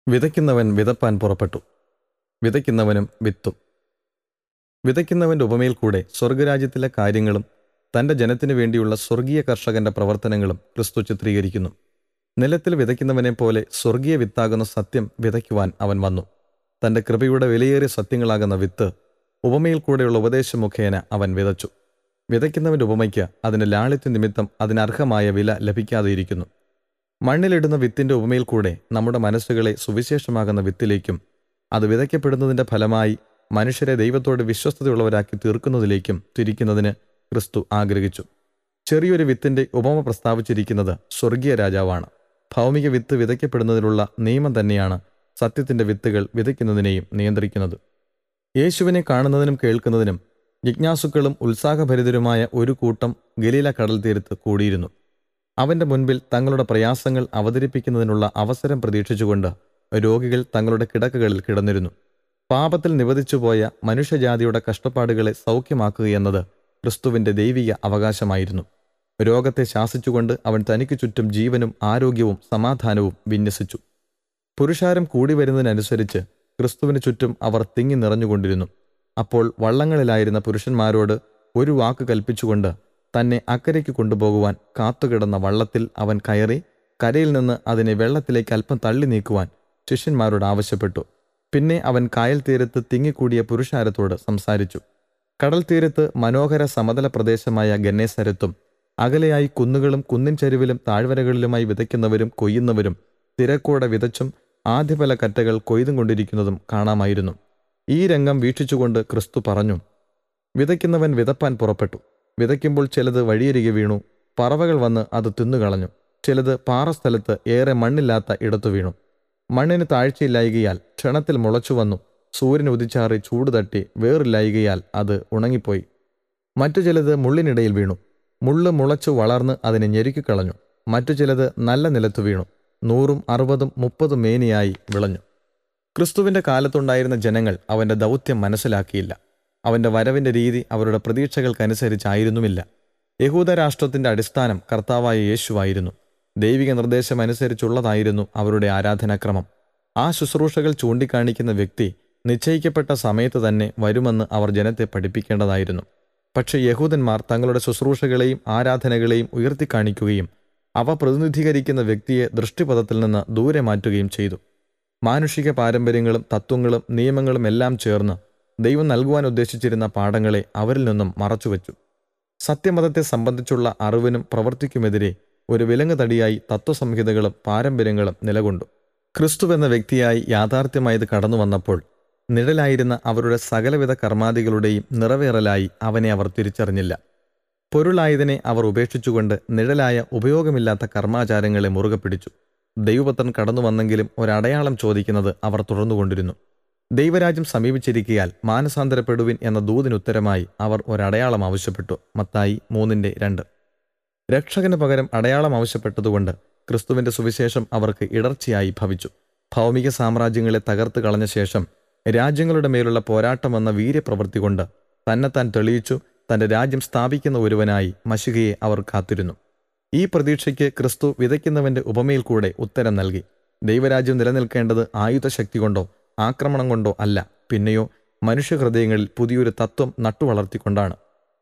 വിതയ്ക്കുന്നവൻ വിതപ്പാൻ പുറപ്പെട്ടു വിതയ്ക്കുന്നവനും വിത്തും വിതയ്ക്കുന്നവൻ്റെ ഉപമയിൽ കൂടെ സ്വർഗരാജ്യത്തിലെ കാര്യങ്ങളും തൻ്റെ ജനത്തിനു വേണ്ടിയുള്ള സ്വർഗീയ കർഷകന്റെ പ്രവർത്തനങ്ങളും ക്രിസ്തു ചിത്രീകരിക്കുന്നു നിലത്തിൽ വിതയ്ക്കുന്നവനെ പോലെ സ്വർഗീയ വിത്താകുന്ന സത്യം വിതയ്ക്കുവാൻ അവൻ വന്നു തൻ്റെ കൃപയുടെ വിലയേറിയ സത്യങ്ങളാകുന്ന വിത്ത് ഉപമയിൽ കൂടെയുള്ള ഉപദേശം മുഖേന അവൻ വിതച്ചു വിതയ്ക്കുന്നവൻ്റെ ഉപമയ്ക്ക് അതിന് ലാളിത്യ നിമിത്തം അതിനർഹമായ വില ലഭിക്കാതെയിരിക്കുന്നു മണ്ണിലിടുന്ന വിത്തിൻ്റെ ഉപമയിൽ കൂടെ നമ്മുടെ മനസ്സുകളെ സുവിശേഷമാകുന്ന വിത്തിലേക്കും അത് വിതയ്ക്കപ്പെടുന്നതിൻ്റെ ഫലമായി മനുഷ്യരെ ദൈവത്തോട് വിശ്വസ്തതയുള്ളവരാക്കി തീർക്കുന്നതിലേക്കും തിരിക്കുന്നതിന് ക്രിസ്തു ആഗ്രഹിച്ചു ചെറിയൊരു വിത്തിൻ്റെ ഉപമ പ്രസ്താവിച്ചിരിക്കുന്നത് സ്വർഗീയ രാജാവാണ് ഭൗമിക വിത്ത് വിതയ്ക്കപ്പെടുന്നതിനുള്ള നിയമം തന്നെയാണ് സത്യത്തിൻ്റെ വിത്തുകൾ വിതയ്ക്കുന്നതിനെയും നിയന്ത്രിക്കുന്നത് യേശുവിനെ കാണുന്നതിനും കേൾക്കുന്നതിനും ജിജ്ഞാസുക്കളും ഉത്സാഹഭരിതരുമായ ഒരു കൂട്ടം ഗലീല കടൽ തീരത്ത് കൂടിയിരുന്നു അവന്റെ മുൻപിൽ തങ്ങളുടെ പ്രയാസങ്ങൾ അവതരിപ്പിക്കുന്നതിനുള്ള അവസരം പ്രതീക്ഷിച്ചുകൊണ്ട് രോഗികൾ തങ്ങളുടെ കിടക്കകളിൽ കിടന്നിരുന്നു പാപത്തിൽ നിവദിച്ചുപോയ മനുഷ്യജാതിയുടെ കഷ്ടപ്പാടുകളെ സൗഖ്യമാക്കുകയെന്നത് ക്രിസ്തുവിന്റെ ദൈവിക അവകാശമായിരുന്നു രോഗത്തെ ശാസിച്ചുകൊണ്ട് അവൻ തനിക്ക് ചുറ്റും ജീവനും ആരോഗ്യവും സമാധാനവും വിന്യസിച്ചു പുരുഷാരം കൂടി വരുന്നതിനനുസരിച്ച് ക്രിസ്തുവിന് ചുറ്റും അവർ തിങ്ങി നിറഞ്ഞുകൊണ്ടിരുന്നു അപ്പോൾ വള്ളങ്ങളിലായിരുന്ന പുരുഷന്മാരോട് ഒരു വാക്ക് കൽപ്പിച്ചുകൊണ്ട് തന്നെ അക്കരയ്ക്ക് കൊണ്ടുപോകുവാൻ കാത്തുകിടന്ന വള്ളത്തിൽ അവൻ കയറി കരയിൽ നിന്ന് അതിനെ വെള്ളത്തിലേക്ക് അല്പം തള്ളി നീക്കുവാൻ ശിഷ്യന്മാരോട് ആവശ്യപ്പെട്ടു പിന്നെ അവൻ കായൽ തീരത്ത് തിങ്ങിക്കൂടിയ പുരുഷാരത്തോട് സംസാരിച്ചു കടൽ തീരത്ത് മനോഹര സമതല പ്രദേശമായ ഗന്നേസരത്തും അകലെയായി കുന്നുകളും കുന്നിൻ ചരിവിലും താഴ്വരകളിലുമായി വിതയ്ക്കുന്നവരും കൊയ്യുന്നവരും തിരക്കോടെ വിതച്ചും ആദ്യഫല കറ്റകൾ കൊയ്തും കൊണ്ടിരിക്കുന്നതും കാണാമായിരുന്നു ഈ രംഗം വീക്ഷിച്ചുകൊണ്ട് ക്രിസ്തു പറഞ്ഞു വിതയ്ക്കുന്നവൻ വിതപ്പാൻ പുറപ്പെട്ടു വിതയ്ക്കുമ്പോൾ ചിലത് വഴിയരികെ വീണു പറവകൾ വന്ന് അത് തിന്നുകളഞ്ഞു ചിലത് പാറസ്ഥലത്ത് ഏറെ മണ്ണില്ലാത്ത ഇടത്തു വീണു മണ്ണിന് താഴ്ചയില്ലായികയാൽ ക്ഷണത്തിൽ മുളച്ചു വന്നു സൂര്യൻ ഉദിച്ചാറി ചൂട് തട്ടി വേറില്ലായികയാൽ അത് ഉണങ്ങിപ്പോയി മറ്റു ചിലത് മുള്ളിനിടയിൽ വീണു മുള്ള് മുളച്ചു വളർന്ന് അതിനെ ഞെരുക്കിക്കളഞ്ഞു മറ്റു ചിലത് നല്ല നിലത്തു വീണു നൂറും അറുപതും മുപ്പതും മേനിയായി വിളഞ്ഞു ക്രിസ്തുവിന്റെ കാലത്തുണ്ടായിരുന്ന ജനങ്ങൾ അവന്റെ ദൗത്യം മനസ്സിലാക്കിയില്ല അവന്റെ വരവിന്റെ രീതി അവരുടെ പ്രതീക്ഷകൾക്കനുസരിച്ചായിരുന്നുമില്ല യഹൂദരാഷ്ട്രത്തിന്റെ അടിസ്ഥാനം കർത്താവായ യേശുവായിരുന്നു ദൈവിക നിർദ്ദേശമനുസരിച്ചുള്ളതായിരുന്നു അവരുടെ ആരാധനാക്രമം ആ ശുശ്രൂഷകൾ ചൂണ്ടിക്കാണിക്കുന്ന വ്യക്തി നിശ്ചയിക്കപ്പെട്ട സമയത്ത് തന്നെ വരുമെന്ന് അവർ ജനത്തെ പഠിപ്പിക്കേണ്ടതായിരുന്നു പക്ഷേ യഹൂദന്മാർ തങ്ങളുടെ ശുശ്രൂഷകളെയും ആരാധനകളെയും ഉയർത്തിക്കാണിക്കുകയും അവ പ്രതിനിധീകരിക്കുന്ന വ്യക്തിയെ ദൃഷ്ടിപഥത്തിൽ നിന്ന് ദൂരെ മാറ്റുകയും ചെയ്തു മാനുഷിക പാരമ്പര്യങ്ങളും തത്വങ്ങളും നിയമങ്ങളും എല്ലാം ചേർന്ന് ദൈവം നൽകുവാൻ ഉദ്ദേശിച്ചിരുന്ന പാഠങ്ങളെ അവരിൽ നിന്നും മറച്ചുവെച്ചു സത്യമതത്തെ സംബന്ധിച്ചുള്ള അറിവിനും പ്രവൃത്തിക്കുമെതിരെ ഒരു വിലങ്ങുതടിയായി തത്വസംഹിതകളും പാരമ്പര്യങ്ങളും നിലകൊണ്ടു ക്രിസ്തു എന്ന വ്യക്തിയായി യാഥാർത്ഥ്യമായത് കടന്നു വന്നപ്പോൾ നിഴലായിരുന്ന അവരുടെ സകലവിധ കർമാദികളുടെയും നിറവേറലായി അവനെ അവർ തിരിച്ചറിഞ്ഞില്ല പൊരുളായതിനെ അവർ ഉപേക്ഷിച്ചുകൊണ്ട് നിഴലായ ഉപയോഗമില്ലാത്ത കർമാചാരങ്ങളെ മുറുകെ പിടിച്ചു ദൈവപുത്രൻ കടന്നു വന്നെങ്കിലും ഒരടയാളം ചോദിക്കുന്നത് അവർ തുടർന്നുകൊണ്ടിരുന്നു ദൈവരാജ്യം സമീപിച്ചിരിക്കയാൽ മാനസാന്തരപ്പെടുവിൻ എന്ന ദൂതിനുത്തരമായി അവർ ഒരടയാളം ആവശ്യപ്പെട്ടു മത്തായി മൂന്നിന്റെ രണ്ട് രക്ഷകന് പകരം അടയാളം ആവശ്യപ്പെട്ടതുകൊണ്ട് ക്രിസ്തുവിന്റെ സുവിശേഷം അവർക്ക് ഇടർച്ചയായി ഭവിച്ചു ഭൗമിക സാമ്രാജ്യങ്ങളെ തകർത്ത് കളഞ്ഞ ശേഷം രാജ്യങ്ങളുടെ മേലുള്ള പോരാട്ടമെന്ന വീര്യപ്രവൃത്തി കൊണ്ട് തന്നെത്താൻ തെളിയിച്ചു തന്റെ രാജ്യം സ്ഥാപിക്കുന്ന ഒരുവനായി മഷികയെ അവർ കാത്തിരുന്നു ഈ പ്രതീക്ഷയ്ക്ക് ക്രിസ്തു വിതയ്ക്കുന്നവന്റെ ഉപമയിൽ കൂടെ ഉത്തരം നൽകി ദൈവരാജ്യം നിലനിൽക്കേണ്ടത് ആയുധശക്തി കൊണ്ടോ ആക്രമണം കൊണ്ടോ അല്ല പിന്നെയോ മനുഷ്യഹൃദയങ്ങളിൽ പുതിയൊരു തത്വം നട്ടുവളർത്തിക്കൊണ്ടാണ്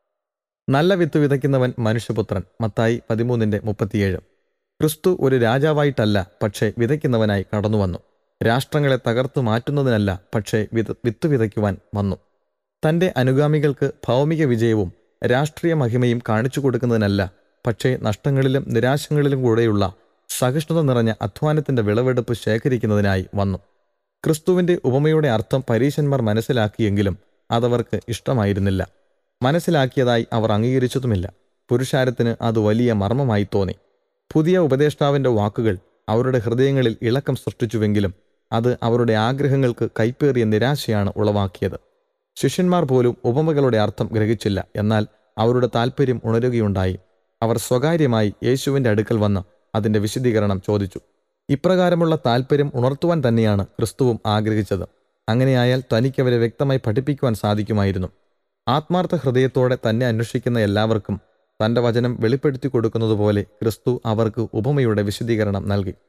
നല്ല വിത്ത് വിതയ്ക്കുന്നവൻ മനുഷ്യപുത്രൻ മത്തായി പതിമൂന്നിന്റെ മുപ്പത്തിയേഴ് ക്രിസ്തു ഒരു രാജാവായിട്ടല്ല പക്ഷേ വിതയ്ക്കുന്നവനായി കടന്നുവന്നു രാഷ്ട്രങ്ങളെ തകർത്തു മാറ്റുന്നതിനല്ല പക്ഷേ വിത വിത്ത് വിതയ്ക്കുവാൻ വന്നു തൻ്റെ അനുഗാമികൾക്ക് ഭൗമിക വിജയവും രാഷ്ട്രീയ മഹിമയും കാണിച്ചു കൊടുക്കുന്നതിനല്ല പക്ഷേ നഷ്ടങ്ങളിലും നിരാശങ്ങളിലും കൂടെയുള്ള സഹിഷ്ണുത നിറഞ്ഞ അധ്വാനത്തിന്റെ വിളവെടുപ്പ് ശേഖരിക്കുന്നതിനായി വന്നു ക്രിസ്തുവിന്റെ ഉപമയുടെ അർത്ഥം പരീശന്മാർ മനസ്സിലാക്കിയെങ്കിലും അതവർക്ക് ഇഷ്ടമായിരുന്നില്ല മനസ്സിലാക്കിയതായി അവർ അംഗീകരിച്ചതുമില്ല പുരുഷാരത്തിന് അത് വലിയ മർമ്മമായി തോന്നി പുതിയ ഉപദേഷ്ടാവിന്റെ വാക്കുകൾ അവരുടെ ഹൃദയങ്ങളിൽ ഇളക്കം സൃഷ്ടിച്ചുവെങ്കിലും അത് അവരുടെ ആഗ്രഹങ്ങൾക്ക് കൈപ്പേറിയ നിരാശയാണ് ഉളവാക്കിയത് ശിഷ്യന്മാർ പോലും ഉപമകളുടെ അർത്ഥം ഗ്രഹിച്ചില്ല എന്നാൽ അവരുടെ താല്പര്യം ഉണരുകയുണ്ടായി അവർ സ്വകാര്യമായി യേശുവിന്റെ അടുക്കൽ വന്ന് അതിന്റെ വിശദീകരണം ചോദിച്ചു ഇപ്രകാരമുള്ള താല്പര്യം ഉണർത്തുവാൻ തന്നെയാണ് ക്രിസ്തുവും ആഗ്രഹിച്ചത് അങ്ങനെയായാൽ തനിക്കവരെ വ്യക്തമായി പഠിപ്പിക്കുവാൻ സാധിക്കുമായിരുന്നു ആത്മാർത്ഥ ഹൃദയത്തോടെ തന്നെ അന്വേഷിക്കുന്ന എല്ലാവർക്കും തന്റെ വചനം വെളിപ്പെടുത്തി കൊടുക്കുന്നതുപോലെ ക്രിസ്തു അവർക്ക് ഉപമയുടെ വിശദീകരണം നൽകി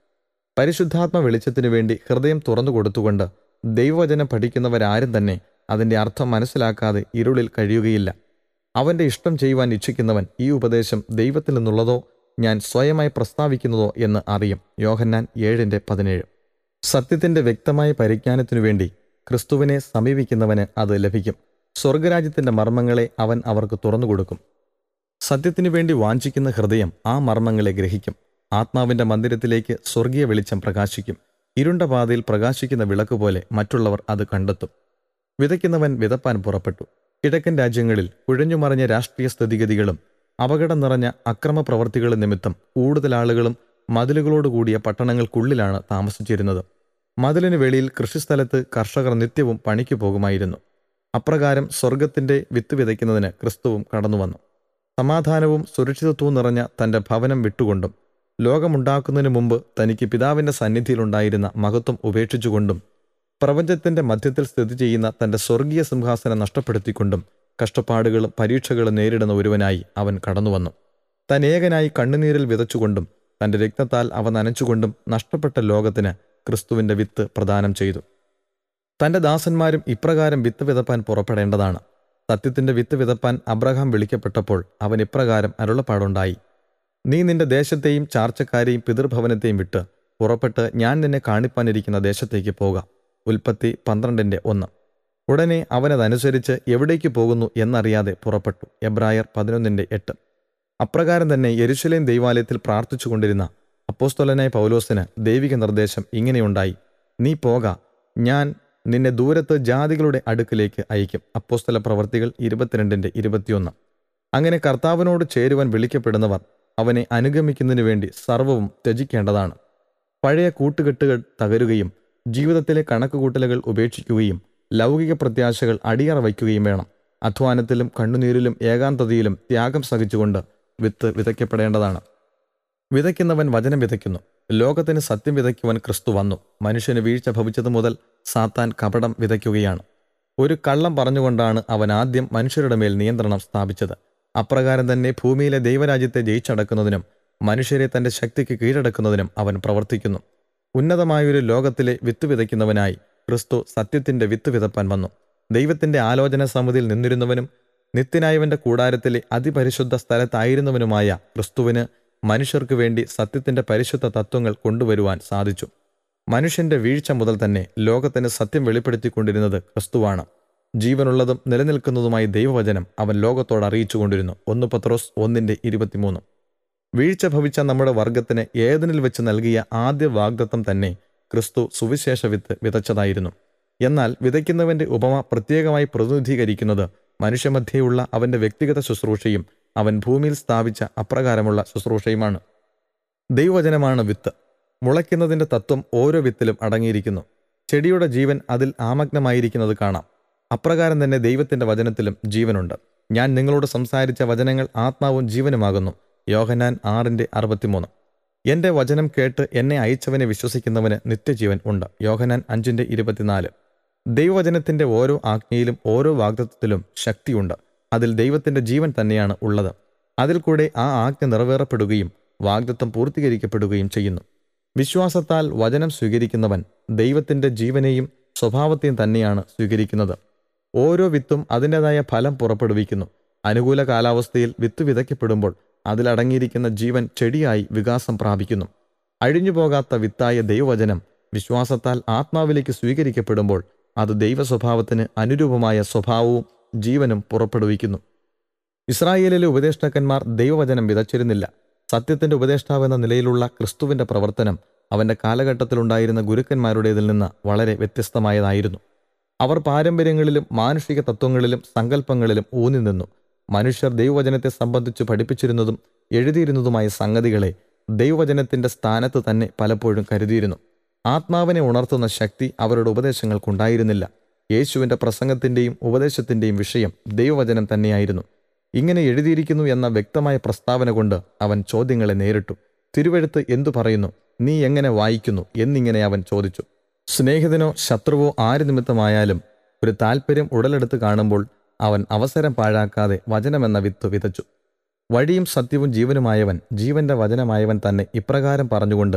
പരിശുദ്ധാത്മ വെളിച്ചത്തിനു വേണ്ടി ഹൃദയം തുറന്നു കൊടുത്തുകൊണ്ട് ദൈവവചനം പഠിക്കുന്നവരാരും തന്നെ അതിൻ്റെ അർത്ഥം മനസ്സിലാക്കാതെ ഇരുളിൽ കഴിയുകയില്ല അവൻ്റെ ഇഷ്ടം ചെയ്യുവാൻ ഇച്ഛിക്കുന്നവൻ ഈ ഉപദേശം ദൈവത്തിൽ നിന്നുള്ളതോ ഞാൻ സ്വയമായി പ്രസ്താവിക്കുന്നതോ എന്ന് അറിയും യോഹന്നാൻ ഏഴിൻ്റെ പതിനേഴ് സത്യത്തിൻ്റെ വ്യക്തമായ പരിജ്ഞാനത്തിനു വേണ്ടി ക്രിസ്തുവിനെ സമീപിക്കുന്നവന് അത് ലഭിക്കും സ്വർഗരാജ്യത്തിൻ്റെ മർമ്മങ്ങളെ അവൻ അവർക്ക് തുറന്നു കൊടുക്കും സത്യത്തിനു വേണ്ടി വാഞ്ചിക്കുന്ന ഹൃദയം ആ മർമ്മങ്ങളെ ഗ്രഹിക്കും ആത്മാവിൻ്റെ മന്ദിരത്തിലേക്ക് സ്വർഗീയ വെളിച്ചം പ്രകാശിക്കും ഇരുണ്ട പാതയിൽ പ്രകാശിക്കുന്ന വിളക്ക് പോലെ മറ്റുള്ളവർ അത് കണ്ടെത്തും വിതയ്ക്കുന്നവൻ വിതപ്പാൻ പുറപ്പെട്ടു കിഴക്കൻ രാജ്യങ്ങളിൽ കുഴഞ്ഞുമറിഞ്ഞ രാഷ്ട്രീയ സ്ഥിതിഗതികളും അപകടം നിറഞ്ഞ അക്രമപ്രവർത്തികളും നിമിത്തം കൂടുതൽ ആളുകളും മതിലുകളോടുകൂടിയ പട്ടണങ്ങൾക്കുള്ളിലാണ് താമസിച്ചിരുന്നത് മതിലിന് വെളിയിൽ കൃഷിസ്ഥലത്ത് കർഷകർ നിത്യവും പണിക്ക് പോകുമായിരുന്നു അപ്രകാരം സ്വർഗത്തിന്റെ വിത്ത് വിതയ്ക്കുന്നതിന് ക്രിസ്തുവും കടന്നുവന്നു സമാധാനവും സുരക്ഷിതത്വവും നിറഞ്ഞ തന്റെ ഭവനം വിട്ടുകൊണ്ടും ലോകമുണ്ടാക്കുന്നതിന് മുമ്പ് തനിക്ക് പിതാവിന്റെ സന്നിധിയിലുണ്ടായിരുന്ന മഹത്വം ഉപേക്ഷിച്ചുകൊണ്ടും പ്രപഞ്ചത്തിന്റെ മധ്യത്തിൽ സ്ഥിതി ചെയ്യുന്ന തന്റെ സ്വർഗീയ സിംഹാസനം നഷ്ടപ്പെടുത്തിക്കൊണ്ടും കഷ്ടപ്പാടുകളും പരീക്ഷകളും നേരിടുന്ന ഒരുവനായി അവൻ കടന്നുവന്നു താൻ ഏകനായി കണ്ണുനീരിൽ വിതച്ചുകൊണ്ടും തന്റെ രക്തത്താൽ അവ നനച്ചുകൊണ്ടും നഷ്ടപ്പെട്ട ലോകത്തിന് ക്രിസ്തുവിന്റെ വിത്ത് പ്രദാനം ചെയ്തു തന്റെ ദാസന്മാരും ഇപ്രകാരം വിത്ത് വിതപ്പാൻ പുറപ്പെടേണ്ടതാണ് സത്യത്തിന്റെ വിത്ത് വിതപ്പാൻ അബ്രഹാം വിളിക്കപ്പെട്ടപ്പോൾ അവൻ ഇപ്രകാരം അരുളപ്പാടുണ്ടായി നീ നിന്റെ ദേശത്തെയും ചാർച്ചക്കാരെയും പിതൃഭവനത്തെയും വിട്ട് പുറപ്പെട്ട് ഞാൻ നിന്നെ കാണിപ്പാനിരിക്കുന്ന ദേശത്തേക്ക് പോകാം ഉൽപ്പത്തി പന്ത്രണ്ടിന്റെ ഒന്ന് ഉടനെ അവനതനുസരിച്ച് എവിടേക്ക് പോകുന്നു എന്നറിയാതെ പുറപ്പെട്ടു എബ്രായർ പതിനൊന്നിന്റെ എട്ട് അപ്രകാരം തന്നെ യെരുശലേം ദൈവാലയത്തിൽ പ്രാർത്ഥിച്ചുകൊണ്ടിരുന്ന അപ്പോസ്തലനായ പൗലോസിന് ദൈവിക നിർദ്ദേശം ഇങ്ങനെയുണ്ടായി നീ പോക ഞാൻ നിന്നെ ദൂരത്ത് ജാതികളുടെ അടുക്കിലേക്ക് അയക്കും അപ്പോസ്തല പ്രവർത്തികൾ ഇരുപത്തിരണ്ടിന്റെ ഇരുപത്തിയൊന്ന് അങ്ങനെ കർത്താവിനോട് ചേരുവാൻ വിളിക്കപ്പെടുന്നവർ അവനെ അനുഗമിക്കുന്നതിനു വേണ്ടി സർവവും ത്യജിക്കേണ്ടതാണ് പഴയ കൂട്ടുകെട്ടുകൾ തകരുകയും ജീവിതത്തിലെ കണക്കുകൂട്ടലുകൾ ഉപേക്ഷിക്കുകയും ലൗകിക പ്രത്യാശകൾ അടിയറ വയ്ക്കുകയും വേണം അധ്വാനത്തിലും കണ്ണുനീരിലും ഏകാന്തതയിലും ത്യാഗം സഹിച്ചുകൊണ്ട് വിത്ത് വിതയ്ക്കപ്പെടേണ്ടതാണ് വിതയ്ക്കുന്നവൻ വചനം വിതയ്ക്കുന്നു ലോകത്തിന് സത്യം വിതയ്ക്കുവാൻ ക്രിസ്തു വന്നു മനുഷ്യന് വീഴ്ച ഭവിച്ചതു മുതൽ സാത്താൻ കപടം വിതയ്ക്കുകയാണ് ഒരു കള്ളം പറഞ്ഞുകൊണ്ടാണ് അവൻ ആദ്യം മനുഷ്യരുടെ മേൽ നിയന്ത്രണം സ്ഥാപിച്ചത് അപ്രകാരം തന്നെ ഭൂമിയിലെ ദൈവരാജ്യത്തെ ജയിച്ചടക്കുന്നതിനും മനുഷ്യരെ തന്റെ ശക്തിക്ക് കീഴടക്കുന്നതിനും അവൻ പ്രവർത്തിക്കുന്നു ഉന്നതമായൊരു ലോകത്തിലെ വിത്ത് വിതയ്ക്കുന്നവനായി ക്രിസ്തു സത്യത്തിന്റെ വിത്ത് വിതപ്പാൻ വന്നു ദൈവത്തിന്റെ ആലോചന സമിതിയിൽ നിന്നിരുന്നവനും നിത്യനായവന്റെ കൂടാരത്തിലെ അതിപരിശുദ്ധ സ്ഥലത്തായിരുന്നവനുമായ ക്രിസ്തുവിന് മനുഷ്യർക്ക് വേണ്ടി സത്യത്തിന്റെ പരിശുദ്ധ തത്വങ്ങൾ കൊണ്ടുവരുവാൻ സാധിച്ചു മനുഷ്യന്റെ വീഴ്ച മുതൽ തന്നെ ലോകത്തിന് സത്യം വെളിപ്പെടുത്തിക്കൊണ്ടിരുന്നത് ക്രിസ്തുവാണ് ജീവനുള്ളതും നിലനിൽക്കുന്നതുമായ ദൈവവചനം അവൻ ലോകത്തോട് അറിയിച്ചുകൊണ്ടിരുന്നു ഒന്ന് പത്രോസ് ഒന്നിന്റെ ഇരുപത്തിമൂന്ന് വീഴ്ച ഭവിച്ച നമ്മുടെ വർഗത്തിന് ഏതിനിൽ വെച്ച് നൽകിയ ആദ്യ വാഗ്ദത്തം തന്നെ ക്രിസ്തു സുവിശേഷ വിത്ത് വിതച്ചതായിരുന്നു എന്നാൽ വിതയ്ക്കുന്നവന്റെ ഉപമ പ്രത്യേകമായി പ്രതിനിധീകരിക്കുന്നത് മനുഷ്യമധ്യയുള്ള അവന്റെ വ്യക്തിഗത ശുശ്രൂഷയും അവൻ ഭൂമിയിൽ സ്ഥാപിച്ച അപ്രകാരമുള്ള ശുശ്രൂഷയുമാണ് ദൈവവചനമാണ് വിത്ത് മുളയ്ക്കുന്നതിന്റെ തത്വം ഓരോ വിത്തിലും അടങ്ങിയിരിക്കുന്നു ചെടിയുടെ ജീവൻ അതിൽ ആമഗ്നമായിരിക്കുന്നത് കാണാം അപ്രകാരം തന്നെ ദൈവത്തിന്റെ വചനത്തിലും ജീവനുണ്ട് ഞാൻ നിങ്ങളോട് സംസാരിച്ച വചനങ്ങൾ ആത്മാവും ജീവനുമാകുന്നു യോഹനാൻ ആറിന്റെ അറുപത്തിമൂന്ന് എന്റെ വചനം കേട്ട് എന്നെ അയച്ചവനെ വിശ്വസിക്കുന്നവന് നിത്യജീവൻ ഉണ്ട് യോഹനാൻ അഞ്ചിന്റെ ഇരുപത്തിനാല് ദൈവവചനത്തിന്റെ ഓരോ ആജ്ഞയിലും ഓരോ വാഗ്ദത്വത്തിലും ശക്തിയുണ്ട് അതിൽ ദൈവത്തിന്റെ ജീവൻ തന്നെയാണ് ഉള്ളത് അതിൽ കൂടെ ആ ആജ്ഞ നിറവേറപ്പെടുകയും വാഗ്ദത്വം പൂർത്തീകരിക്കപ്പെടുകയും ചെയ്യുന്നു വിശ്വാസത്താൽ വചനം സ്വീകരിക്കുന്നവൻ ദൈവത്തിന്റെ ജീവനെയും സ്വഭാവത്തെയും തന്നെയാണ് സ്വീകരിക്കുന്നത് ഓരോ വിത്തും അതിൻ്റെതായ ഫലം പുറപ്പെടുവിക്കുന്നു അനുകൂല കാലാവസ്ഥയിൽ വിത്ത് വിതയ്ക്കപ്പെടുമ്പോൾ അതിലടങ്ങിയിരിക്കുന്ന ജീവൻ ചെടിയായി വികാസം പ്രാപിക്കുന്നു അഴിഞ്ഞുപോകാത്ത വിത്തായ ദൈവവചനം വിശ്വാസത്താൽ ആത്മാവിലേക്ക് സ്വീകരിക്കപ്പെടുമ്പോൾ അത് ദൈവ സ്വഭാവത്തിന് അനുരൂപമായ സ്വഭാവവും ജീവനും പുറപ്പെടുവിക്കുന്നു ഇസ്രായേലിലെ ഉപദേഷ്ടാക്കന്മാർ ദൈവവചനം വിതച്ചിരുന്നില്ല സത്യത്തിന്റെ ഉപദേഷ്ടാവെന്ന നിലയിലുള്ള ക്രിസ്തുവിന്റെ പ്രവർത്തനം അവന്റെ കാലഘട്ടത്തിലുണ്ടായിരുന്ന ഗുരുക്കന്മാരുടേതിൽ നിന്ന് വളരെ വ്യത്യസ്തമായതായിരുന്നു അവർ പാരമ്പര്യങ്ങളിലും മാനുഷിക തത്വങ്ങളിലും സങ്കല്പങ്ങളിലും ഊന്നി നിന്നു മനുഷ്യർ ദൈവവചനത്തെ സംബന്ധിച്ച് പഠിപ്പിച്ചിരുന്നതും എഴുതിയിരുന്നതുമായ സംഗതികളെ ദൈവവചനത്തിന്റെ സ്ഥാനത്ത് തന്നെ പലപ്പോഴും കരുതിയിരുന്നു ആത്മാവിനെ ഉണർത്തുന്ന ശക്തി അവരുടെ ഉപദേശങ്ങൾക്കുണ്ടായിരുന്നില്ല യേശുവിന്റെ പ്രസംഗത്തിന്റെയും ഉപദേശത്തിന്റെയും വിഷയം ദൈവവചനം തന്നെയായിരുന്നു ഇങ്ങനെ എഴുതിയിരിക്കുന്നു എന്ന വ്യക്തമായ പ്രസ്താവന കൊണ്ട് അവൻ ചോദ്യങ്ങളെ നേരിട്ടു തിരുവെഴുത്ത് എന്തു പറയുന്നു നീ എങ്ങനെ വായിക്കുന്നു എന്നിങ്ങനെ അവൻ ചോദിച്ചു സ്നേഹിതനോ ശത്രുവോ ആര് നിമിത്തമായാലും ഒരു താല്പര്യം ഉടലെടുത്ത് കാണുമ്പോൾ അവൻ അവസരം പാഴാക്കാതെ വചനമെന്ന വിത്ത് വിതച്ചു വഴിയും സത്യവും ജീവനുമായവൻ ജീവന്റെ വചനമായവൻ തന്നെ ഇപ്രകാരം പറഞ്ഞുകൊണ്ട്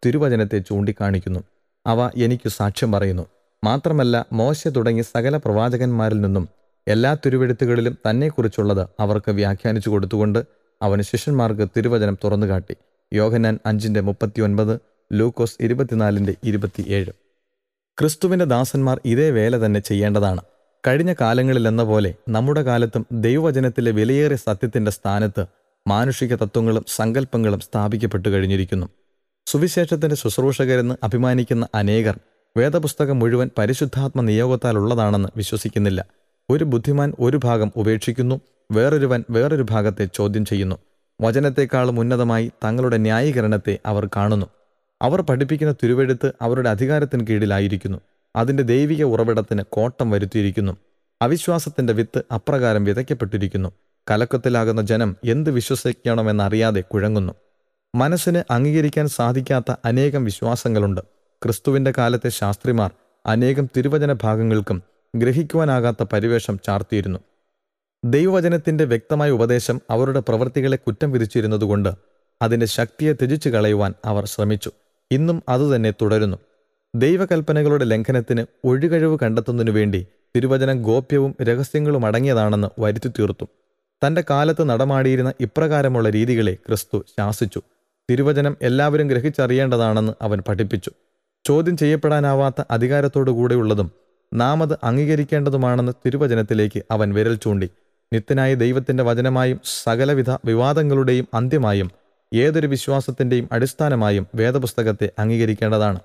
തിരുവചനത്തെ ചൂണ്ടിക്കാണിക്കുന്നു അവ എനിക്ക് സാക്ഷ്യം പറയുന്നു മാത്രമല്ല മോശ തുടങ്ങി സകല പ്രവാചകന്മാരിൽ നിന്നും എല്ലാ തിരുവെഴുത്തുകളിലും തന്നെക്കുറിച്ചുള്ളത് അവർക്ക് വ്യാഖ്യാനിച്ചു കൊടുത്തുകൊണ്ട് അവന് ശിഷ്യന്മാർക്ക് തിരുവചനം തുറന്നുകാട്ടി യോഹന്നാൻ അഞ്ചിന്റെ മുപ്പത്തിയൊൻപത് ലൂക്കോസ് ഇരുപത്തിനാലിന്റെ ഇരുപത്തിയേഴ് ക്രിസ്തുവിന്റെ ദാസന്മാർ ഇതേ വേല തന്നെ ചെയ്യേണ്ടതാണ് കഴിഞ്ഞ കാലങ്ങളിലെന്ന പോലെ നമ്മുടെ കാലത്തും ദൈവവചനത്തിലെ വിലയേറിയ സത്യത്തിന്റെ സ്ഥാനത്ത് മാനുഷിക തത്വങ്ങളും സങ്കല്പങ്ങളും സ്ഥാപിക്കപ്പെട്ടു കഴിഞ്ഞിരിക്കുന്നു സുവിശേഷത്തിന്റെ ശുശ്രൂഷകരെന്ന് അഭിമാനിക്കുന്ന അനേകർ വേദപുസ്തകം മുഴുവൻ പരിശുദ്ധാത്മ നിയോഗത്താലുള്ളതാണെന്ന് വിശ്വസിക്കുന്നില്ല ഒരു ബുദ്ധിമാൻ ഒരു ഭാഗം ഉപേക്ഷിക്കുന്നു വേറൊരുവൻ വേറൊരു ഭാഗത്തെ ചോദ്യം ചെയ്യുന്നു വചനത്തെക്കാളും ഉന്നതമായി തങ്ങളുടെ ന്യായീകരണത്തെ അവർ കാണുന്നു അവർ പഠിപ്പിക്കുന്ന തിരുവെഴുത്ത് അവരുടെ അധികാരത്തിന് കീഴിലായിരിക്കുന്നു അതിന്റെ ദൈവിക ഉറവിടത്തിന് കോട്ടം വരുത്തിയിരിക്കുന്നു അവിശ്വാസത്തിന്റെ വിത്ത് അപ്രകാരം വിതയ്ക്കപ്പെട്ടിരിക്കുന്നു കലക്കത്തിലാകുന്ന ജനം എന്ത് വിശ്വസിക്കണമെന്നറിയാതെ കുഴങ്ങുന്നു മനസ്സിന് അംഗീകരിക്കാൻ സാധിക്കാത്ത അനേകം വിശ്വാസങ്ങളുണ്ട് ക്രിസ്തുവിന്റെ കാലത്തെ ശാസ്ത്രിമാർ അനേകം തിരുവചന ഭാഗങ്ങൾക്കും ഗ്രഹിക്കുവാനാകാത്ത പരിവേഷം ചാർത്തിയിരുന്നു ദൈവവചനത്തിന്റെ വ്യക്തമായ ഉപദേശം അവരുടെ പ്രവൃത്തികളെ കുറ്റം വിധിച്ചിരുന്നതുകൊണ്ട് അതിന്റെ ശക്തിയെ ത്യജിച്ചു കളയുവാൻ അവർ ശ്രമിച്ചു ഇന്നും അതുതന്നെ തുടരുന്നു ദൈവകൽപ്പനകളുടെ ലംഘനത്തിന് ഒഴികഴിവ് കണ്ടെത്തുന്നതിനു വേണ്ടി തിരുവചനം ഗോപ്യവും രഹസ്യങ്ങളും അടങ്ങിയതാണെന്ന് വരുത്തി തീർത്തു തന്റെ കാലത്ത് നടമാടിയിരുന്ന ഇപ്രകാരമുള്ള രീതികളെ ക്രിസ്തു ശാസിച്ചു തിരുവചനം എല്ലാവരും ഗ്രഹിച്ചറിയേണ്ടതാണെന്ന് അവൻ പഠിപ്പിച്ചു ചോദ്യം ചെയ്യപ്പെടാനാവാത്ത അധികാരത്തോടുകൂടെയുള്ളതും നാം അത് അംഗീകരിക്കേണ്ടതുമാണെന്ന് തിരുവചനത്തിലേക്ക് അവൻ വിരൽ ചൂണ്ടി നിത്യനായ ദൈവത്തിന്റെ വചനമായും സകലവിധ വിവാദങ്ങളുടെയും അന്ത്യമായും ഏതൊരു വിശ്വാസത്തിന്റെയും അടിസ്ഥാനമായും വേദപുസ്തകത്തെ അംഗീകരിക്കേണ്ടതാണ്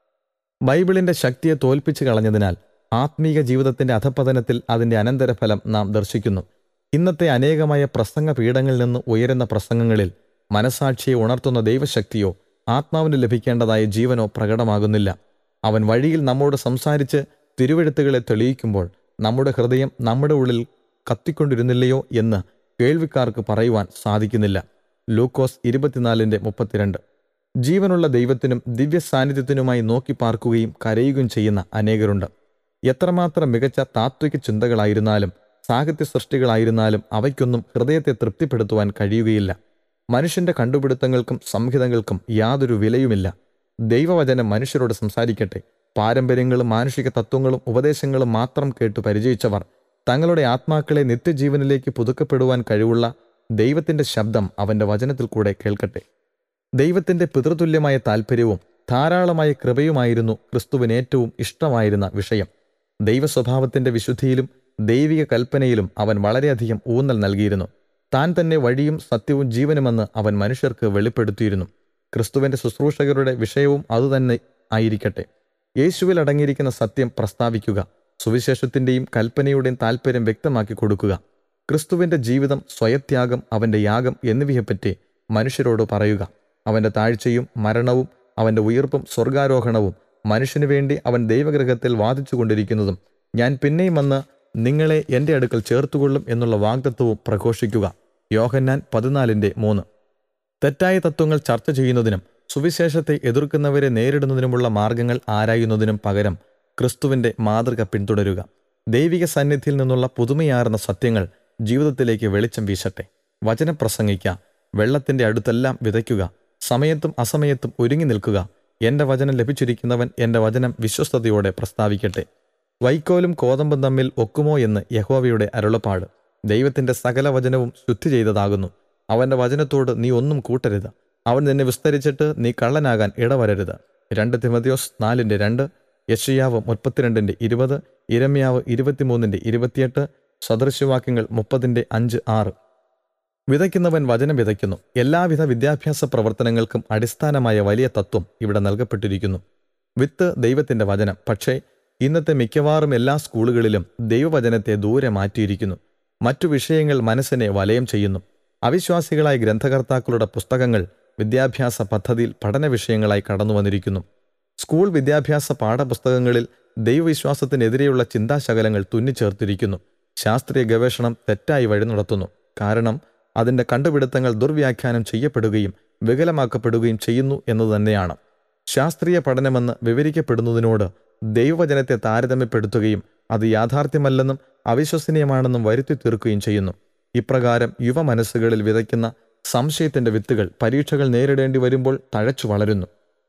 ബൈബിളിന്റെ ശക്തിയെ തോൽപ്പിച്ചു കളഞ്ഞതിനാൽ ആത്മീക ജീവിതത്തിന്റെ അധപതനത്തിൽ അതിന്റെ അനന്തരഫലം നാം ദർശിക്കുന്നു ഇന്നത്തെ അനേകമായ പ്രസംഗ പീഠങ്ങളിൽ നിന്ന് ഉയരുന്ന പ്രസംഗങ്ങളിൽ മനസാക്ഷിയെ ഉണർത്തുന്ന ദൈവശക്തിയോ ആത്മാവിന് ലഭിക്കേണ്ടതായ ജീവനോ പ്രകടമാകുന്നില്ല അവൻ വഴിയിൽ നമ്മോട് സംസാരിച്ച് തിരുവെഴുത്തുകളെ തെളിയിക്കുമ്പോൾ നമ്മുടെ ഹൃദയം നമ്മുടെ ഉള്ളിൽ കത്തിക്കൊണ്ടിരുന്നില്ലയോ എന്ന് കേൾവിക്കാർക്ക് പറയുവാൻ സാധിക്കുന്നില്ല ലൂക്കോസ് ഇരുപത്തിനാലിന്റെ മുപ്പത്തിരണ്ട് ജീവനുള്ള ദൈവത്തിനും ദിവ്യ സാന്നിധ്യത്തിനുമായി നോക്കി പാർക്കുകയും കരയുകയും ചെയ്യുന്ന അനേകരുണ്ട് എത്രമാത്രം മികച്ച താത്വിക ചിന്തകളായിരുന്നാലും സാഹിത്യ സൃഷ്ടികളായിരുന്നാലും അവയ്ക്കൊന്നും ഹൃദയത്തെ തൃപ്തിപ്പെടുത്തുവാൻ കഴിയുകയില്ല മനുഷ്യന്റെ കണ്ടുപിടുത്തങ്ങൾക്കും സംഹിതങ്ങൾക്കും യാതൊരു വിലയുമില്ല ദൈവവചനം മനുഷ്യരോട് സംസാരിക്കട്ടെ പാരമ്പര്യങ്ങളും മാനുഷിക തത്വങ്ങളും ഉപദേശങ്ങളും മാത്രം കേട്ട് പരിചയിച്ചവർ തങ്ങളുടെ ആത്മാക്കളെ നിത്യജീവനിലേക്ക് പുതുക്കപ്പെടുവാൻ കഴിവുള്ള ദൈവത്തിന്റെ ശബ്ദം അവന്റെ വചനത്തിൽ കൂടെ കേൾക്കട്ടെ ദൈവത്തിന്റെ പിതൃതുല്യമായ താൽപ്പര്യവും ധാരാളമായ കൃപയുമായിരുന്നു ക്രിസ്തുവിന് ഏറ്റവും ഇഷ്ടമായിരുന്ന വിഷയം ദൈവസ്വഭാവത്തിന്റെ വിശുദ്ധിയിലും ദൈവിക കൽപ്പനയിലും അവൻ വളരെയധികം ഊന്നൽ നൽകിയിരുന്നു താൻ തന്നെ വഴിയും സത്യവും ജീവനുമെന്ന് അവൻ മനുഷ്യർക്ക് വെളിപ്പെടുത്തിയിരുന്നു ക്രിസ്തുവിന്റെ ശുശ്രൂഷകരുടെ വിഷയവും അതുതന്നെ ആയിരിക്കട്ടെ യേശുവിൽ അടങ്ങിയിരിക്കുന്ന സത്യം പ്രസ്താവിക്കുക സുവിശേഷത്തിന്റെയും കൽപ്പനയുടെയും താൽപ്പര്യം വ്യക്തമാക്കി കൊടുക്കുക ക്രിസ്തുവിന്റെ ജീവിതം സ്വയത്യാഗം അവന്റെ യാഗം എന്നിവയെപ്പറ്റി മനുഷ്യരോട് പറയുക അവന്റെ താഴ്ചയും മരണവും അവന്റെ ഉയർപ്പും സ്വർഗാരോഹണവും മനുഷ്യനു വേണ്ടി അവൻ ദൈവഗ്രഹത്തിൽ വാദിച്ചുകൊണ്ടിരിക്കുന്നതും ഞാൻ പിന്നെയും വന്ന് നിങ്ങളെ എൻ്റെ അടുക്കൽ ചേർത്തുകൊള്ളും എന്നുള്ള വാഗ്ദത്വവും പ്രഘോഷിക്കുക യോഹന്നാൻ പതിനാലിൻ്റെ മൂന്ന് തെറ്റായ തത്വങ്ങൾ ചർച്ച ചെയ്യുന്നതിനും സുവിശേഷത്തെ എതിർക്കുന്നവരെ നേരിടുന്നതിനുമുള്ള മാർഗങ്ങൾ ആരായുന്നതിനും പകരം ക്രിസ്തുവിന്റെ മാതൃക പിന്തുടരുക ദൈവിക സന്നിധിയിൽ നിന്നുള്ള പുതുമയാർന്ന സത്യങ്ങൾ ജീവിതത്തിലേക്ക് വെളിച്ചം വീശട്ടെ വചനം പ്രസംഗിക്കുക വെള്ളത്തിന്റെ അടുത്തെല്ലാം വിതയ്ക്കുക സമയത്തും അസമയത്തും ഒരുങ്ങി നിൽക്കുക എന്റെ വചനം ലഭിച്ചിരിക്കുന്നവൻ എന്റെ വചനം വിശ്വസ്തയോടെ പ്രസ്താവിക്കട്ടെ വൈക്കോലും കോതമ്പും തമ്മിൽ ഒക്കുമോ എന്ന് യഹോവയുടെ അരുളപ്പാട് ദൈവത്തിന്റെ സകല വചനവും ശുദ്ധി ചെയ്തതാകുന്നു അവന്റെ വചനത്തോട് നീ ഒന്നും കൂട്ടരുത് അവൻ നിന്നെ വിസ്തരിച്ചിട്ട് നീ കള്ളനാകാൻ ഇടവരരുത് രണ്ട് തിമതിയോസ് നാലിന്റെ രണ്ട് യശയാവ് മുപ്പത്തിരണ്ടിന്റെ ഇരുപത് ഇരമ്യാവ് ഇരുപത്തിമൂന്നിന്റെ ഇരുപത്തിയെട്ട് സദൃശ്യവാക്യങ്ങൾ മുപ്പതിന്റെ അഞ്ച് ആറ് വിതയ്ക്കുന്നവൻ വചനം വിതയ്ക്കുന്നു എല്ലാവിധ വിദ്യാഭ്യാസ പ്രവർത്തനങ്ങൾക്കും അടിസ്ഥാനമായ വലിയ തത്വം ഇവിടെ നൽകപ്പെട്ടിരിക്കുന്നു വിത്ത് ദൈവത്തിന്റെ വചനം പക്ഷേ ഇന്നത്തെ മിക്കവാറും എല്ലാ സ്കൂളുകളിലും ദൈവവചനത്തെ ദൂരെ മാറ്റിയിരിക്കുന്നു മറ്റു വിഷയങ്ങൾ മനസ്സിനെ വലയം ചെയ്യുന്നു അവിശ്വാസികളായ ഗ്രന്ഥകർത്താക്കളുടെ പുസ്തകങ്ങൾ വിദ്യാഭ്യാസ പദ്ധതിയിൽ പഠന വിഷയങ്ങളായി കടന്നു വന്നിരിക്കുന്നു സ്കൂൾ വിദ്യാഭ്യാസ പാഠപുസ്തകങ്ങളിൽ ദൈവവിശ്വാസത്തിനെതിരെയുള്ള ചിന്താശകലങ്ങൾ തുന്നിച്ചേർത്തിരിക്കുന്നു ശാസ്ത്രീയ ഗവേഷണം തെറ്റായി വഴി നടത്തുന്നു കാരണം അതിൻ്റെ കണ്ടുപിടുത്തങ്ങൾ ദുർവ്യാഖ്യാനം ചെയ്യപ്പെടുകയും വികലമാക്കപ്പെടുകയും ചെയ്യുന്നു എന്നത് തന്നെയാണ് ശാസ്ത്രീയ പഠനമെന്ന് വിവരിക്കപ്പെടുന്നതിനോട് ദൈവവചനത്തെ താരതമ്യപ്പെടുത്തുകയും അത് യാഥാർത്ഥ്യമല്ലെന്നും അവിശ്വസനീയമാണെന്നും വരുത്തി തീർക്കുകയും ചെയ്യുന്നു ഇപ്രകാരം യുവ മനസ്സുകളിൽ വിതയ്ക്കുന്ന സംശയത്തിന്റെ വിത്തുകൾ പരീക്ഷകൾ നേരിടേണ്ടി വരുമ്പോൾ തഴച്ചു വളരുന്നു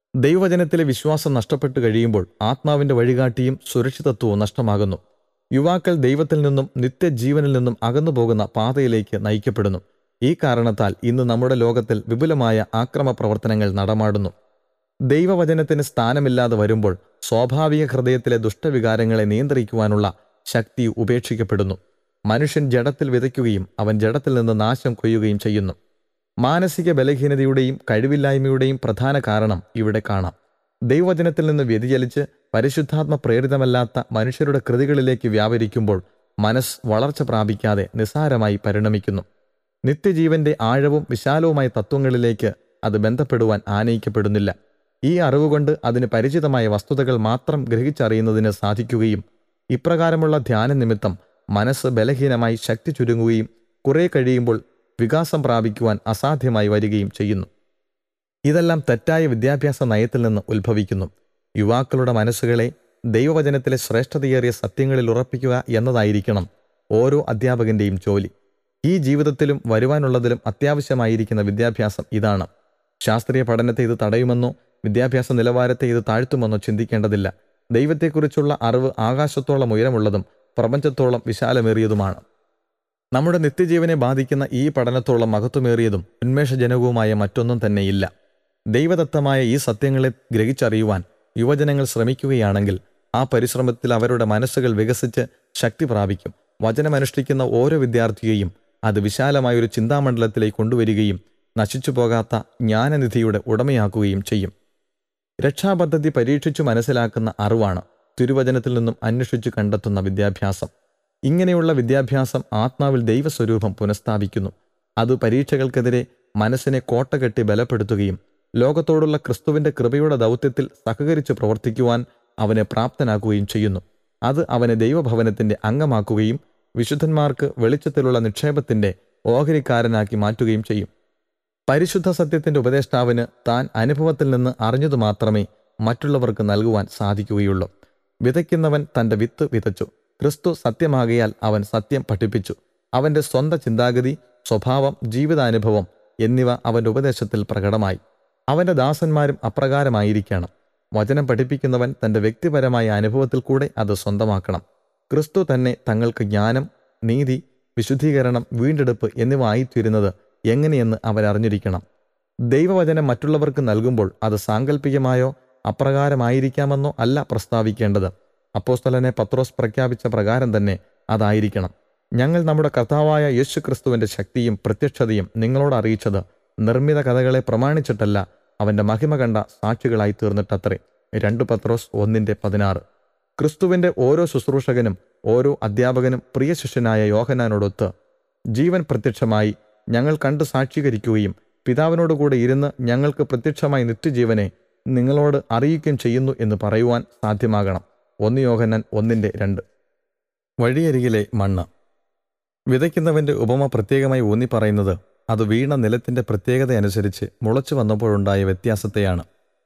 ദൈവവചനത്തിലെ വിശ്വാസം നഷ്ടപ്പെട്ടു കഴിയുമ്പോൾ ആത്മാവിന്റെ വഴികാട്ടിയും സുരക്ഷിതത്വവും നഷ്ടമാകുന്നു യുവാക്കൾ ദൈവത്തിൽ നിന്നും നിത്യജീവനിൽ നിന്നും അകന്നു പോകുന്ന പാതയിലേക്ക് നയിക്കപ്പെടുന്നു ഈ കാരണത്താൽ ഇന്ന് നമ്മുടെ ലോകത്തിൽ വിപുലമായ ആക്രമ പ്രവർത്തനങ്ങൾ നടമാടുന്നു ദൈവവചനത്തിന് സ്ഥാനമില്ലാതെ വരുമ്പോൾ സ്വാഭാവിക ഹൃദയത്തിലെ ദുഷ്ടവികാരങ്ങളെ നിയന്ത്രിക്കുവാനുള്ള ശക്തി ഉപേക്ഷിക്കപ്പെടുന്നു മനുഷ്യൻ ജഡത്തിൽ വിതയ്ക്കുകയും അവൻ ജഡത്തിൽ നിന്ന് നാശം കൊയ്യുകയും ചെയ്യുന്നു മാനസിക ബലഹീനതയുടെയും കഴിവില്ലായ്മയുടെയും പ്രധാന കാരണം ഇവിടെ കാണാം ദൈവവചനത്തിൽ നിന്ന് വ്യതിചലിച്ച് പരിശുദ്ധാത്മ പ്രേരിതമല്ലാത്ത മനുഷ്യരുടെ കൃതികളിലേക്ക് വ്യാപരിക്കുമ്പോൾ മനസ്സ് വളർച്ച പ്രാപിക്കാതെ നിസാരമായി പരിണമിക്കുന്നു നിത്യജീവന്റെ ആഴവും വിശാലവുമായ തത്വങ്ങളിലേക്ക് അത് ബന്ധപ്പെടുവാൻ ആനയിക്കപ്പെടുന്നില്ല ഈ അറിവുകൊണ്ട് അതിന് പരിചിതമായ വസ്തുതകൾ മാത്രം ഗ്രഹിച്ചറിയുന്നതിന് സാധിക്കുകയും ഇപ്രകാരമുള്ള ധ്യാന നിമിത്തം മനസ്സ് ബലഹീനമായി ശക്തി ചുരുങ്ങുകയും കുറെ കഴിയുമ്പോൾ വികാസം പ്രാപിക്കുവാൻ അസാധ്യമായി വരികയും ചെയ്യുന്നു ഇതെല്ലാം തെറ്റായ വിദ്യാഭ്യാസ നയത്തിൽ നിന്ന് ഉത്ഭവിക്കുന്നു യുവാക്കളുടെ മനസ്സുകളെ ദൈവവചനത്തിലെ ശ്രേഷ്ഠതയേറിയ സത്യങ്ങളിൽ ഉറപ്പിക്കുക എന്നതായിരിക്കണം ഓരോ അധ്യാപകന്റെയും ജോലി ഈ ജീവിതത്തിലും വരുവാനുള്ളതിലും അത്യാവശ്യമായിരിക്കുന്ന വിദ്യാഭ്യാസം ഇതാണ് ശാസ്ത്രീയ പഠനത്തെ ഇത് തടയുമെന്നോ വിദ്യാഭ്യാസ നിലവാരത്തെ ഇത് താഴ്ത്തുമെന്നോ ചിന്തിക്കേണ്ടതില്ല ദൈവത്തെക്കുറിച്ചുള്ള അറിവ് ആകാശത്തോളം ഉയരമുള്ളതും പ്രപഞ്ചത്തോളം വിശാലമേറിയതുമാണ് നമ്മുടെ നിത്യജീവനെ ബാധിക്കുന്ന ഈ പഠനത്തോളം മഹത്വമേറിയതും ഉന്മേഷജനകവുമായ മറ്റൊന്നും തന്നെയില്ല ദൈവദത്തമായ ഈ സത്യങ്ങളെ ഗ്രഹിച്ചറിയുവാൻ യുവജനങ്ങൾ ശ്രമിക്കുകയാണെങ്കിൽ ആ പരിശ്രമത്തിൽ അവരുടെ മനസ്സുകൾ വികസിച്ച് ശക്തി പ്രാപിക്കും വചനമനുഷ്ഠിക്കുന്ന ഓരോ വിദ്യാർത്ഥിയെയും അത് വിശാലമായൊരു ചിന്താമണ്ഡലത്തിലേക്ക് കൊണ്ടുവരികയും നശിച്ചു പോകാത്ത ജ്ഞാനനിധിയുടെ ഉടമയാക്കുകയും ചെയ്യും രക്ഷാപദ്ധതി പരീക്ഷിച്ചു മനസ്സിലാക്കുന്ന അറിവാണ് തിരുവചനത്തിൽ നിന്നും അന്വേഷിച്ചു കണ്ടെത്തുന്ന വിദ്യാഭ്യാസം ഇങ്ങനെയുള്ള വിദ്യാഭ്യാസം ആത്മാവിൽ ദൈവസ്വരൂപം പുനഃസ്ഥാപിക്കുന്നു അത് പരീക്ഷകൾക്കെതിരെ മനസ്സിനെ കോട്ടകെട്ടി ബലപ്പെടുത്തുകയും ലോകത്തോടുള്ള ക്രിസ്തുവിന്റെ കൃപയുടെ ദൗത്യത്തിൽ സഹകരിച്ച് പ്രവർത്തിക്കുവാൻ അവനെ പ്രാപ്തനാക്കുകയും ചെയ്യുന്നു അത് അവനെ ദൈവഭവനത്തിന്റെ അംഗമാക്കുകയും വിശുദ്ധന്മാർക്ക് വെളിച്ചത്തിലുള്ള നിക്ഷേപത്തിന്റെ ഓഹരിക്കാരനാക്കി മാറ്റുകയും ചെയ്യും പരിശുദ്ധ സത്യത്തിന്റെ ഉപദേഷ്ടാവിന് താൻ അനുഭവത്തിൽ നിന്ന് അറിഞ്ഞതു മാത്രമേ മറ്റുള്ളവർക്ക് നൽകുവാൻ സാധിക്കുകയുള്ളൂ വിതയ്ക്കുന്നവൻ തന്റെ വിത്ത് വിതച്ചു ക്രിസ്തു സത്യമാകിയാൽ അവൻ സത്യം പഠിപ്പിച്ചു അവന്റെ സ്വന്തം ചിന്താഗതി സ്വഭാവം ജീവിതാനുഭവം എന്നിവ അവന്റെ ഉപദേശത്തിൽ പ്രകടമായി അവന്റെ ദാസന്മാരും അപ്രകാരമായിരിക്കണം വചനം പഠിപ്പിക്കുന്നവൻ തന്റെ വ്യക്തിപരമായ അനുഭവത്തിൽ കൂടെ അത് സ്വന്തമാക്കണം ക്രിസ്തു തന്നെ തങ്ങൾക്ക് ജ്ഞാനം നീതി വിശുദ്ധീകരണം വീണ്ടെടുപ്പ് എന്നിവ ആയിത്തീരുന്നത് എങ്ങനെയെന്ന് അവരറിഞ്ഞിരിക്കണം ദൈവവചനം മറ്റുള്ളവർക്ക് നൽകുമ്പോൾ അത് സാങ്കല്പികമായോ അപ്രകാരമായിരിക്കാമെന്നോ അല്ല പ്രസ്താവിക്കേണ്ടത് അപ്പോസ്തലനെ പത്രോസ് പ്രഖ്യാപിച്ച പ്രകാരം തന്നെ അതായിരിക്കണം ഞങ്ങൾ നമ്മുടെ കർത്താവായ യേശു ക്രിസ്തുവിന്റെ ശക്തിയും പ്രത്യക്ഷതയും നിങ്ങളോട് അറിയിച്ചത് നിർമ്മിത കഥകളെ പ്രമാണിച്ചിട്ടല്ല അവന്റെ മഹിമ കണ്ട സാക്ഷികളായി തീർന്നിട്ടത്രേ രണ്ട് പത്രോസ് ഒന്നിന്റെ പതിനാറ് ക്രിസ്തുവിന്റെ ഓരോ ശുശ്രൂഷകനും ഓരോ അധ്യാപകനും പ്രിയ ശിഷ്യനായ യോഹനാനോടൊത്ത് ജീവൻ പ്രത്യക്ഷമായി ഞങ്ങൾ കണ്ട് സാക്ഷീകരിക്കുകയും പിതാവിനോടുകൂടെ ഇരുന്ന് ഞങ്ങൾക്ക് പ്രത്യക്ഷമായി നിത്യജീവനെ നിങ്ങളോട് അറിയിക്കുകയും ചെയ്യുന്നു എന്ന് പറയുവാൻ സാധ്യമാകണം ഒന്ന് യോഹന്നാൻ ഒന്നിന്റെ രണ്ട് വഴിയരികിലെ മണ്ണ് വിതയ്ക്കുന്നവന്റെ ഉപമ പ്രത്യേകമായി ഊന്നി പറയുന്നത് അത് വീണ നിലത്തിന്റെ പ്രത്യേകത അനുസരിച്ച് മുളച്ചു വന്നപ്പോഴുണ്ടായ വ്യത്യാസത്തെയാണ്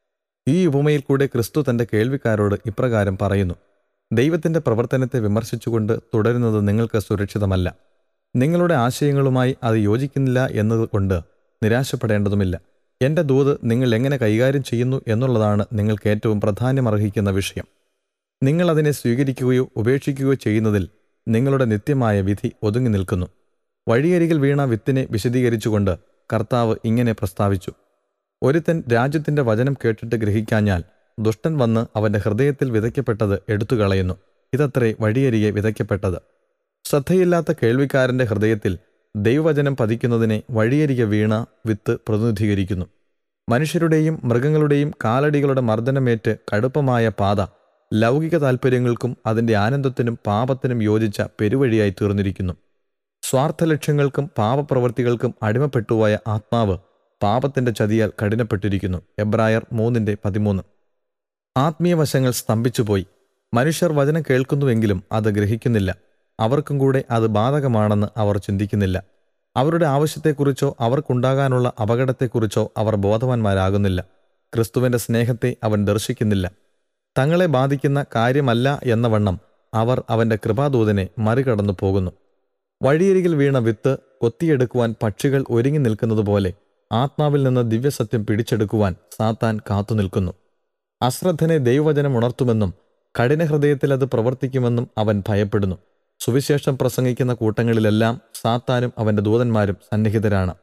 ഈ ഉപമയിൽ കൂടെ ക്രിസ്തു തന്റെ കേൾവിക്കാരോട് ഇപ്രകാരം പറയുന്നു ദൈവത്തിന്റെ പ്രവർത്തനത്തെ വിമർശിച്ചുകൊണ്ട് തുടരുന്നത് നിങ്ങൾക്ക് സുരക്ഷിതമല്ല നിങ്ങളുടെ ആശയങ്ങളുമായി അത് യോജിക്കുന്നില്ല എന്നതുകൊണ്ട് നിരാശപ്പെടേണ്ടതുമില്ല എന്റെ ദൂത് നിങ്ങൾ എങ്ങനെ കൈകാര്യം ചെയ്യുന്നു എന്നുള്ളതാണ് നിങ്ങൾക്ക് ഏറ്റവും പ്രാധാന്യമർഹിക്കുന്ന വിഷയം നിങ്ങൾ അതിനെ സ്വീകരിക്കുകയോ ഉപേക്ഷിക്കുകയോ ചെയ്യുന്നതിൽ നിങ്ങളുടെ നിത്യമായ വിധി ഒതുങ്ങി നിൽക്കുന്നു വഴിയരികിൽ വീണ വിത്തിനെ വിശദീകരിച്ചുകൊണ്ട് കർത്താവ് ഇങ്ങനെ പ്രസ്താവിച്ചു ഒരുത്തൻ രാജ്യത്തിന്റെ വചനം കേട്ടിട്ട് ഗ്രഹിക്കാഞ്ഞാൽ ദുഷ്ടൻ വന്ന് അവന്റെ ഹൃദയത്തിൽ വിതയ്ക്കപ്പെട്ടത് എടുത്തു കളയുന്നു ഇതത്രേ വഴിയരികെ വിതയ്ക്കപ്പെട്ടത് ശ്രദ്ധയില്ലാത്ത കേൾവിക്കാരന്റെ ഹൃദയത്തിൽ ദൈവവചനം പതിക്കുന്നതിനെ വഴിയരികെ വീണ വിത്ത് പ്രതിനിധീകരിക്കുന്നു മനുഷ്യരുടെയും മൃഗങ്ങളുടെയും കാലടികളുടെ മർദ്ദനമേറ്റ് കടുപ്പമായ പാത ലൗകിക താൽപ്പര്യങ്ങൾക്കും അതിൻ്റെ ആനന്ദത്തിനും പാപത്തിനും യോജിച്ച പെരുവഴിയായി തീർന്നിരിക്കുന്നു സ്വാർത്ഥ ലക്ഷ്യങ്ങൾക്കും പാപപ്രവൃത്തികൾക്കും അടിമപ്പെട്ടുപോയ ആത്മാവ് പാപത്തിന്റെ ചതിയാൽ കഠിനപ്പെട്ടിരിക്കുന്നു എബ്രായർ മൂന്നിന്റെ പതിമൂന്ന് ആത്മീയ വശങ്ങൾ സ്തംഭിച്ചുപോയി മനുഷ്യർ വചനം കേൾക്കുന്നുവെങ്കിലും അത് ഗ്രഹിക്കുന്നില്ല അവർക്കും കൂടെ അത് ബാധകമാണെന്ന് അവർ ചിന്തിക്കുന്നില്ല അവരുടെ ആവശ്യത്തെക്കുറിച്ചോ അവർക്കുണ്ടാകാനുള്ള അപകടത്തെക്കുറിച്ചോ അവർ ബോധവാന്മാരാകുന്നില്ല ക്രിസ്തുവിന്റെ സ്നേഹത്തെ അവൻ ദർശിക്കുന്നില്ല തങ്ങളെ ബാധിക്കുന്ന കാര്യമല്ല എന്ന വണ്ണം അവർ അവന്റെ കൃപാദൂതനെ മറികടന്നു പോകുന്നു വഴിയരികിൽ വീണ വിത്ത് കൊത്തിയെടുക്കുവാൻ പക്ഷികൾ ഒരുങ്ങി നിൽക്കുന്നതുപോലെ ആത്മാവിൽ നിന്ന് ദിവ്യസത്യം പിടിച്ചെടുക്കുവാൻ സാത്താൻ കാത്തുനിൽക്കുന്നു അശ്രദ്ധനെ ദൈവവചനം ഉണർത്തുമെന്നും കഠിനഹൃദയത്തിൽ അത് പ്രവർത്തിക്കുമെന്നും അവൻ ഭയപ്പെടുന്നു സുവിശേഷം പ്രസംഗിക്കുന്ന കൂട്ടങ്ങളിലെല്ലാം സാത്താനും അവന്റെ ദൂതന്മാരും സന്നിഹിതരാണ്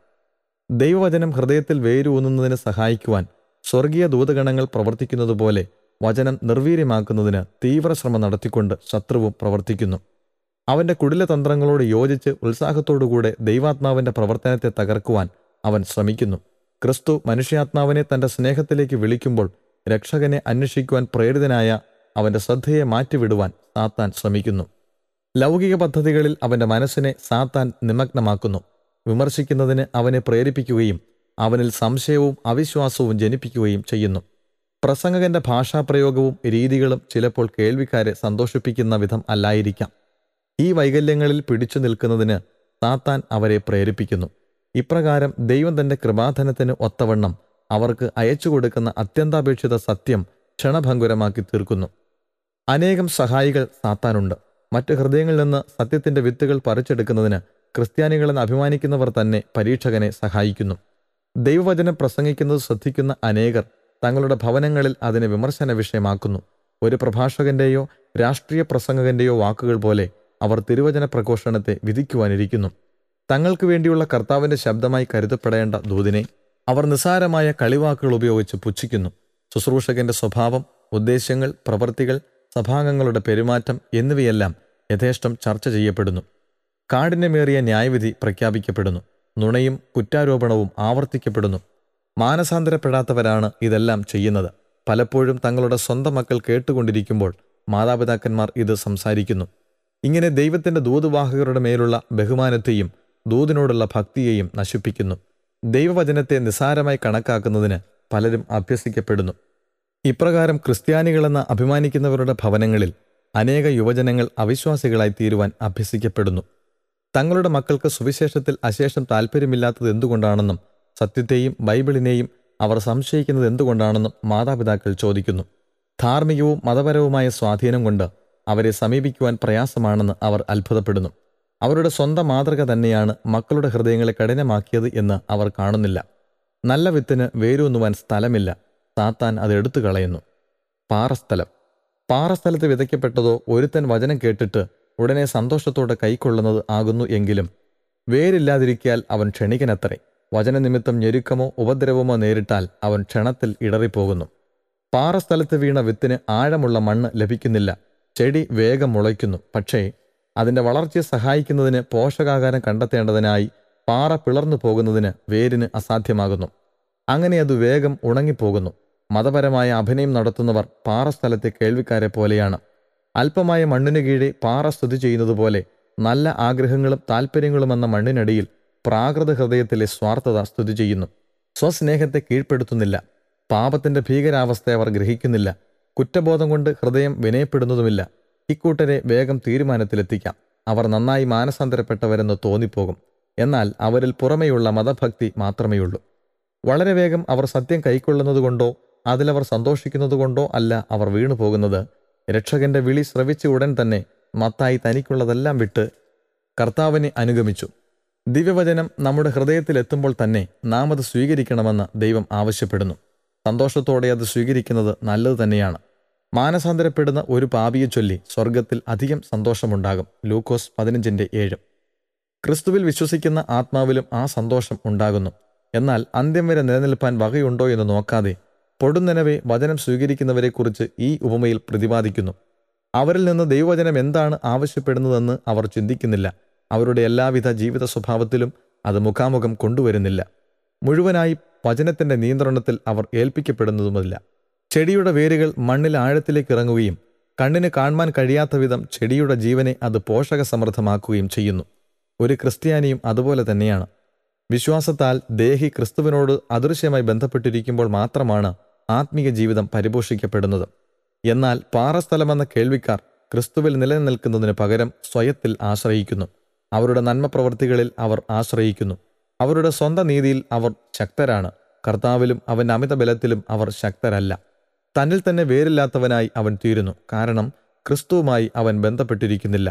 ദൈവവചനം ഹൃദയത്തിൽ വേരൂന്നുന്നതിന് സഹായിക്കുവാൻ സ്വർഗീയ ദൂതഗണങ്ങൾ പ്രവർത്തിക്കുന്നതുപോലെ വചനം നിർവീര്യമാക്കുന്നതിന് തീവ്രശ്രമം നടത്തിക്കൊണ്ട് ശത്രുവും പ്രവർത്തിക്കുന്നു അവന്റെ കുടിലതന്ത്രങ്ങളോട് യോജിച്ച് ഉത്സാഹത്തോടുകൂടെ ദൈവാത്മാവിന്റെ പ്രവർത്തനത്തെ തകർക്കുവാൻ അവൻ ശ്രമിക്കുന്നു ക്രിസ്തു മനുഷ്യാത്മാവിനെ തന്റെ സ്നേഹത്തിലേക്ക് വിളിക്കുമ്പോൾ രക്ഷകനെ അന്വേഷിക്കുവാൻ പ്രേരിതനായ അവന്റെ ശ്രദ്ധയെ മാറ്റിവിടുവാൻ സാത്താൻ ശ്രമിക്കുന്നു ലൗകിക പദ്ധതികളിൽ അവന്റെ മനസ്സിനെ സാത്താൻ നിമഗ്നമാക്കുന്നു വിമർശിക്കുന്നതിന് അവനെ പ്രേരിപ്പിക്കുകയും അവനിൽ സംശയവും അവിശ്വാസവും ജനിപ്പിക്കുകയും ചെയ്യുന്നു പ്രസംഗകന്റെ ഭാഷാപ്രയോഗവും രീതികളും ചിലപ്പോൾ കേൾവിക്കാരെ സന്തോഷിപ്പിക്കുന്ന വിധം അല്ലായിരിക്കാം ഈ വൈകല്യങ്ങളിൽ പിടിച്ചു നിൽക്കുന്നതിന് സാത്താൻ അവരെ പ്രേരിപ്പിക്കുന്നു ഇപ്രകാരം ദൈവം തന്റെ കൃപാധനത്തിന് ഒത്തവണ്ണം അവർക്ക് അയച്ചു കൊടുക്കുന്ന അത്യന്താപേക്ഷിത സത്യം ക്ഷണഭങ്കുരമാക്കി തീർക്കുന്നു അനേകം സഹായികൾ സാത്താനുണ്ട് മറ്റ് ഹൃദയങ്ങളിൽ നിന്ന് സത്യത്തിന്റെ വിത്തുകൾ പറിച്ചെടുക്കുന്നതിന് ക്രിസ്ത്യാനികളെന്ന് അഭിമാനിക്കുന്നവർ തന്നെ പരീക്ഷകനെ സഹായിക്കുന്നു ദൈവവചനം പ്രസംഗിക്കുന്നത് ശ്രദ്ധിക്കുന്ന അനേകർ തങ്ങളുടെ ഭവനങ്ങളിൽ അതിനെ വിമർശന വിഷയമാക്കുന്നു ഒരു പ്രഭാഷകന്റെയോ രാഷ്ട്രീയ പ്രസംഗകന്റെയോ വാക്കുകൾ പോലെ അവർ തിരുവചന പ്രഘോഷണത്തെ വിധിക്കുവാനിരിക്കുന്നു തങ്ങൾക്ക് വേണ്ടിയുള്ള കർത്താവിന്റെ ശബ്ദമായി കരുതപ്പെടേണ്ട ദൂതിനെ അവർ നിസ്സാരമായ കളിവാക്കുകൾ ഉപയോഗിച്ച് പുച്ഛിക്കുന്നു ശുശ്രൂഷകന്റെ സ്വഭാവം ഉദ്ദേശ്യങ്ങൾ പ്രവൃത്തികൾ സഭാംഗങ്ങളുടെ പെരുമാറ്റം എന്നിവയെല്ലാം യഥേഷ്ടം ചർച്ച ചെയ്യപ്പെടുന്നു കാഠിന്യമേറിയ ന്യായവിധി പ്രഖ്യാപിക്കപ്പെടുന്നു നുണയും കുറ്റാരോപണവും ആവർത്തിക്കപ്പെടുന്നു മാനസാന്തരപ്പെടാത്തവരാണ് ഇതെല്ലാം ചെയ്യുന്നത് പലപ്പോഴും തങ്ങളുടെ സ്വന്തം മക്കൾ കേട്ടുകൊണ്ടിരിക്കുമ്പോൾ മാതാപിതാക്കന്മാർ ഇത് സംസാരിക്കുന്നു ഇങ്ങനെ ദൈവത്തിന്റെ ദൂതുവാഹകരുടെ മേലുള്ള ബഹുമാനത്തെയും ദൂതിനോടുള്ള ഭക്തിയെയും നശിപ്പിക്കുന്നു ദൈവവചനത്തെ നിസാരമായി കണക്കാക്കുന്നതിന് പലരും അഭ്യസിക്കപ്പെടുന്നു ഇപ്രകാരം ക്രിസ്ത്യാനികളെന്ന് അഭിമാനിക്കുന്നവരുടെ ഭവനങ്ങളിൽ അനേക യുവജനങ്ങൾ അവിശ്വാസികളായി തീരുവാൻ അഭ്യസിക്കപ്പെടുന്നു തങ്ങളുടെ മക്കൾക്ക് സുവിശേഷത്തിൽ അശേഷം താല്പര്യമില്ലാത്തത് എന്തുകൊണ്ടാണെന്നും സത്യത്തെയും ബൈബിളിനെയും അവർ സംശയിക്കുന്നത് എന്തുകൊണ്ടാണെന്നും മാതാപിതാക്കൾ ചോദിക്കുന്നു ധാർമ്മികവും മതപരവുമായ സ്വാധീനം കൊണ്ട് അവരെ സമീപിക്കുവാൻ പ്രയാസമാണെന്ന് അവർ അത്ഭുതപ്പെടുന്നു അവരുടെ സ്വന്തം മാതൃക തന്നെയാണ് മക്കളുടെ ഹൃദയങ്ങളെ കഠിനമാക്കിയത് എന്ന് അവർ കാണുന്നില്ല നല്ല വിത്തിന് വേരൂന്നുവാൻ സ്ഥലമില്ല സാത്താൻ അത് എടുത്തു കളയുന്നു പാറസ്ഥലം പാറസ്ഥലത്ത് വിതയ്ക്കപ്പെട്ടതോ ഒരുത്തൻ വചനം കേട്ടിട്ട് ഉടനെ സന്തോഷത്തോടെ കൈക്കൊള്ളുന്നത് ആകുന്നു എങ്കിലും വേരില്ലാതിരിക്കാൽ അവൻ ക്ഷണികനത്രേ വചനനിമിത്തം ഞെരുക്കമോ ഉപദ്രവമോ നേരിട്ടാൽ അവൻ ക്ഷണത്തിൽ ഇടറിപ്പോകുന്നു പാറസ്ഥലത്ത് വീണ വിത്തിന് ആഴമുള്ള മണ്ണ് ലഭിക്കുന്നില്ല ചെടി വേഗം മുളയ്ക്കുന്നു പക്ഷേ അതിന്റെ വളർച്ചയെ സഹായിക്കുന്നതിന് പോഷകാഹാരം കണ്ടെത്തേണ്ടതിനായി പാറ പിളർന്നു പോകുന്നതിന് വേരിന് അസാധ്യമാകുന്നു അങ്ങനെ അത് വേഗം ഉണങ്ങിപ്പോകുന്നു മതപരമായ അഭിനയം നടത്തുന്നവർ പാറസ്ഥലത്തെ കേൾവിക്കാരെ പോലെയാണ് അല്പമായ മണ്ണിനു കീഴെ പാറ സ്ഥിതി ചെയ്യുന്നതുപോലെ നല്ല ആഗ്രഹങ്ങളും താല്പര്യങ്ങളും എന്ന മണ്ണിനടിയിൽ പ്രാകൃത ഹൃദയത്തിലെ സ്വാർത്ഥത സ്ഥിതി ചെയ്യുന്നു സ്വസ്നേഹത്തെ കീഴ്പ്പെടുത്തുന്നില്ല പാപത്തിന്റെ ഭീകരാവസ്ഥ അവർ ഗ്രഹിക്കുന്നില്ല കുറ്റബോധം കൊണ്ട് ഹൃദയം വിനയപ്പെടുന്നതുമില്ല ഇക്കൂട്ടരെ വേഗം തീരുമാനത്തിലെത്തിക്കാം അവർ നന്നായി മാനസാന്തരപ്പെട്ടവരെന്ന് തോന്നിപ്പോകും എന്നാൽ അവരിൽ പുറമെയുള്ള മതഭക്തി മാത്രമേയുള്ളൂ വളരെ വേഗം അവർ സത്യം കൈക്കൊള്ളുന്നതുകൊണ്ടോ അതിലവർ സന്തോഷിക്കുന്നതുകൊണ്ടോ അല്ല അവർ വീണു പോകുന്നത് രക്ഷകന്റെ വിളി ശ്രവിച്ച ഉടൻ തന്നെ മത്തായി തനിക്കുള്ളതെല്ലാം വിട്ട് കർത്താവിനെ അനുഗമിച്ചു ദിവ്യവചനം നമ്മുടെ ഹൃദയത്തിൽ എത്തുമ്പോൾ തന്നെ നാം അത് സ്വീകരിക്കണമെന്ന് ദൈവം ആവശ്യപ്പെടുന്നു സന്തോഷത്തോടെ അത് സ്വീകരിക്കുന്നത് നല്ലത് തന്നെയാണ് മാനസാന്തരപ്പെടുന്ന ഒരു പാപിയെ ചൊല്ലി സ്വർഗത്തിൽ അധികം സന്തോഷമുണ്ടാകും ലൂക്കോസ് പതിനഞ്ചിന്റെ ഏഴ് ക്രിസ്തുവിൽ വിശ്വസിക്കുന്ന ആത്മാവിലും ആ സന്തോഷം ഉണ്ടാകുന്നു എന്നാൽ അന്ത്യം വരെ നിലനിൽപ്പാൻ വകയുണ്ടോ എന്ന് നോക്കാതെ പൊടുന്നനവെ വചനം സ്വീകരിക്കുന്നവരെക്കുറിച്ച് ഈ ഉപമയിൽ പ്രതിപാദിക്കുന്നു അവരിൽ നിന്ന് ദൈവവചനം എന്താണ് ആവശ്യപ്പെടുന്നതെന്ന് അവർ ചിന്തിക്കുന്നില്ല അവരുടെ എല്ലാവിധ ജീവിത സ്വഭാവത്തിലും അത് മുഖാമുഖം കൊണ്ടുവരുന്നില്ല മുഴുവനായി വചനത്തിന്റെ നിയന്ത്രണത്തിൽ അവർ ഏൽപ്പിക്കപ്പെടുന്നതുമില്ല ചെടിയുടെ വേരുകൾ മണ്ണിൽ ആഴത്തിലേക്ക് ഇറങ്ങുകയും കണ്ണിന് കാണുവാൻ കഴിയാത്ത വിധം ചെടിയുടെ ജീവനെ അത് പോഷക സമൃദ്ധമാക്കുകയും ചെയ്യുന്നു ഒരു ക്രിസ്ത്യാനിയും അതുപോലെ തന്നെയാണ് വിശ്വാസത്താൽ ദേഹി ക്രിസ്തുവിനോട് അദൃശ്യമായി ബന്ധപ്പെട്ടിരിക്കുമ്പോൾ മാത്രമാണ് ആത്മീയ ജീവിതം പരിപോഷിക്കപ്പെടുന്നത് എന്നാൽ പാറസ്ഥലമെന്ന കേൾവിക്കാർ ക്രിസ്തുവിൽ നിലനിൽക്കുന്നതിന് പകരം സ്വയത്തിൽ ആശ്രയിക്കുന്നു അവരുടെ നന്മ പ്രവൃത്തികളിൽ അവർ ആശ്രയിക്കുന്നു അവരുടെ സ്വന്തം നീതിയിൽ അവർ ശക്തരാണ് കർത്താവിലും അവൻ്റെ അമിത ബലത്തിലും അവർ ശക്തരല്ല തന്നിൽ തന്നെ വേരില്ലാത്തവനായി അവൻ തീരുന്നു കാരണം ക്രിസ്തുവുമായി അവൻ ബന്ധപ്പെട്ടിരിക്കുന്നില്ല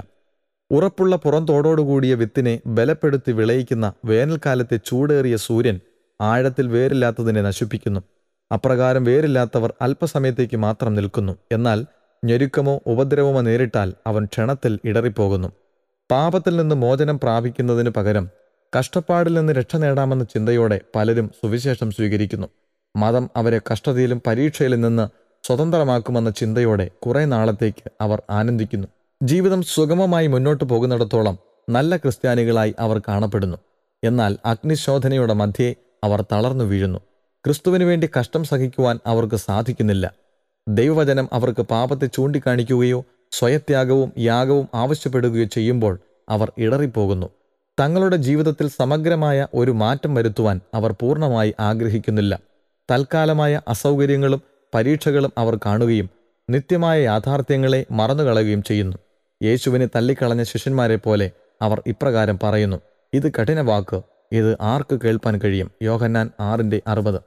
ഉറപ്പുള്ള പുറന്തോടോടുകൂടിയ വിത്തിനെ ബലപ്പെടുത്തി വിളയിക്കുന്ന വേനൽക്കാലത്തെ ചൂടേറിയ സൂര്യൻ ആഴത്തിൽ വേരില്ലാത്തതിനെ നശിപ്പിക്കുന്നു അപ്രകാരം വേരില്ലാത്തവർ അല്പസമയത്തേക്ക് മാത്രം നിൽക്കുന്നു എന്നാൽ ഞെരുക്കമോ ഉപദ്രവമോ നേരിട്ടാൽ അവൻ ക്ഷണത്തിൽ ഇടറിപ്പോകുന്നു പാപത്തിൽ നിന്ന് മോചനം പ്രാപിക്കുന്നതിന് പകരം കഷ്ടപ്പാടിൽ നിന്ന് രക്ഷ നേടാമെന്ന ചിന്തയോടെ പലരും സുവിശേഷം സ്വീകരിക്കുന്നു മതം അവരെ കഷ്ടതയിലും പരീക്ഷയിലും നിന്ന് സ്വതന്ത്രമാക്കുമെന്ന ചിന്തയോടെ കുറെ നാളത്തേക്ക് അവർ ആനന്ദിക്കുന്നു ജീവിതം സുഗമമായി മുന്നോട്ട് പോകുന്നിടത്തോളം നല്ല ക്രിസ്ത്യാനികളായി അവർ കാണപ്പെടുന്നു എന്നാൽ അഗ്നിശോധനയുടെ മധ്യേ അവർ തളർന്നു വീഴുന്നു ക്രിസ്തുവിനു വേണ്ടി കഷ്ടം സഹിക്കുവാൻ അവർക്ക് സാധിക്കുന്നില്ല ദൈവവചനം അവർക്ക് പാപത്തെ ചൂണ്ടിക്കാണിക്കുകയോ സ്വയത്യാഗവും യാഗവും ആവശ്യപ്പെടുകയോ ചെയ്യുമ്പോൾ അവർ ഇടറിപ്പോകുന്നു തങ്ങളുടെ ജീവിതത്തിൽ സമഗ്രമായ ഒരു മാറ്റം വരുത്തുവാൻ അവർ പൂർണ്ണമായി ആഗ്രഹിക്കുന്നില്ല തൽക്കാലമായ അസൗകര്യങ്ങളും പരീക്ഷകളും അവർ കാണുകയും നിത്യമായ യാഥാർത്ഥ്യങ്ങളെ മറന്നുകളയുകയും ചെയ്യുന്നു യേശുവിനെ തള്ളിക്കളഞ്ഞ ശിഷ്യന്മാരെ പോലെ അവർ ഇപ്രകാരം പറയുന്നു ഇത് കഠിനവാക്ക് ഇത് ആർക്ക് കേൾപ്പാൻ കഴിയും യോഹന്നാൻ ആറിൻ്റെ അറുപത്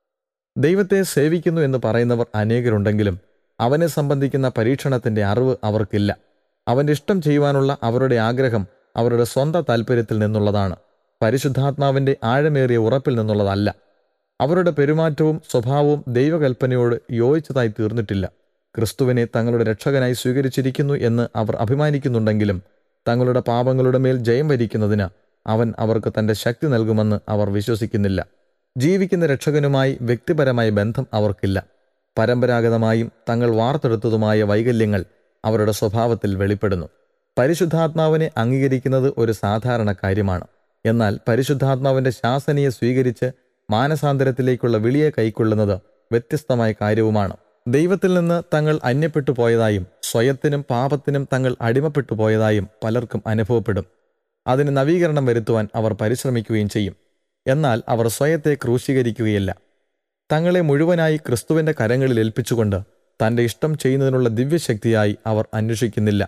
ദൈവത്തെ സേവിക്കുന്നു എന്ന് പറയുന്നവർ അനേകരുണ്ടെങ്കിലും അവനെ സംബന്ധിക്കുന്ന പരീക്ഷണത്തിന്റെ അറിവ് അവർക്കില്ല അവന്റെ ഇഷ്ടം ചെയ്യുവാനുള്ള അവരുടെ ആഗ്രഹം അവരുടെ സ്വന്തം താല്പര്യത്തിൽ നിന്നുള്ളതാണ് പരിശുദ്ധാത്മാവിന്റെ ആഴമേറിയ ഉറപ്പിൽ നിന്നുള്ളതല്ല അവരുടെ പെരുമാറ്റവും സ്വഭാവവും ദൈവകൽപ്പനയോട് യോജിച്ചതായി തീർന്നിട്ടില്ല ക്രിസ്തുവിനെ തങ്ങളുടെ രക്ഷകനായി സ്വീകരിച്ചിരിക്കുന്നു എന്ന് അവർ അഭിമാനിക്കുന്നുണ്ടെങ്കിലും തങ്ങളുടെ പാപങ്ങളുടെ മേൽ ജയം വരിക്കുന്നതിന് അവൻ അവർക്ക് തന്റെ ശക്തി നൽകുമെന്ന് അവർ വിശ്വസിക്കുന്നില്ല ജീവിക്കുന്ന രക്ഷകനുമായി വ്യക്തിപരമായ ബന്ധം അവർക്കില്ല പരമ്പരാഗതമായും തങ്ങൾ വാർത്തെടുത്തതുമായ വൈകല്യങ്ങൾ അവരുടെ സ്വഭാവത്തിൽ വെളിപ്പെടുന്നു പരിശുദ്ധാത്മാവിനെ അംഗീകരിക്കുന്നത് ഒരു സാധാരണ കാര്യമാണ് എന്നാൽ പരിശുദ്ധാത്മാവിന്റെ ശാസനയെ സ്വീകരിച്ച് മാനസാന്തരത്തിലേക്കുള്ള വിളിയെ കൈക്കൊള്ളുന്നത് വ്യത്യസ്തമായ കാര്യവുമാണ് ദൈവത്തിൽ നിന്ന് തങ്ങൾ അന്യപ്പെട്ടു പോയതായും സ്വയത്തിനും പാപത്തിനും തങ്ങൾ അടിമപ്പെട്ടു പോയതായും പലർക്കും അനുഭവപ്പെടും അതിന് നവീകരണം വരുത്തുവാൻ അവർ പരിശ്രമിക്കുകയും ചെയ്യും എന്നാൽ അവർ സ്വയത്തെ ക്രൂശീകരിക്കുകയില്ല തങ്ങളെ മുഴുവനായി ക്രിസ്തുവിന്റെ കരങ്ങളിൽ ഏൽപ്പിച്ചുകൊണ്ട് തന്റെ ഇഷ്ടം ചെയ്യുന്നതിനുള്ള ദിവ്യശക്തിയായി അവർ അന്വേഷിക്കുന്നില്ല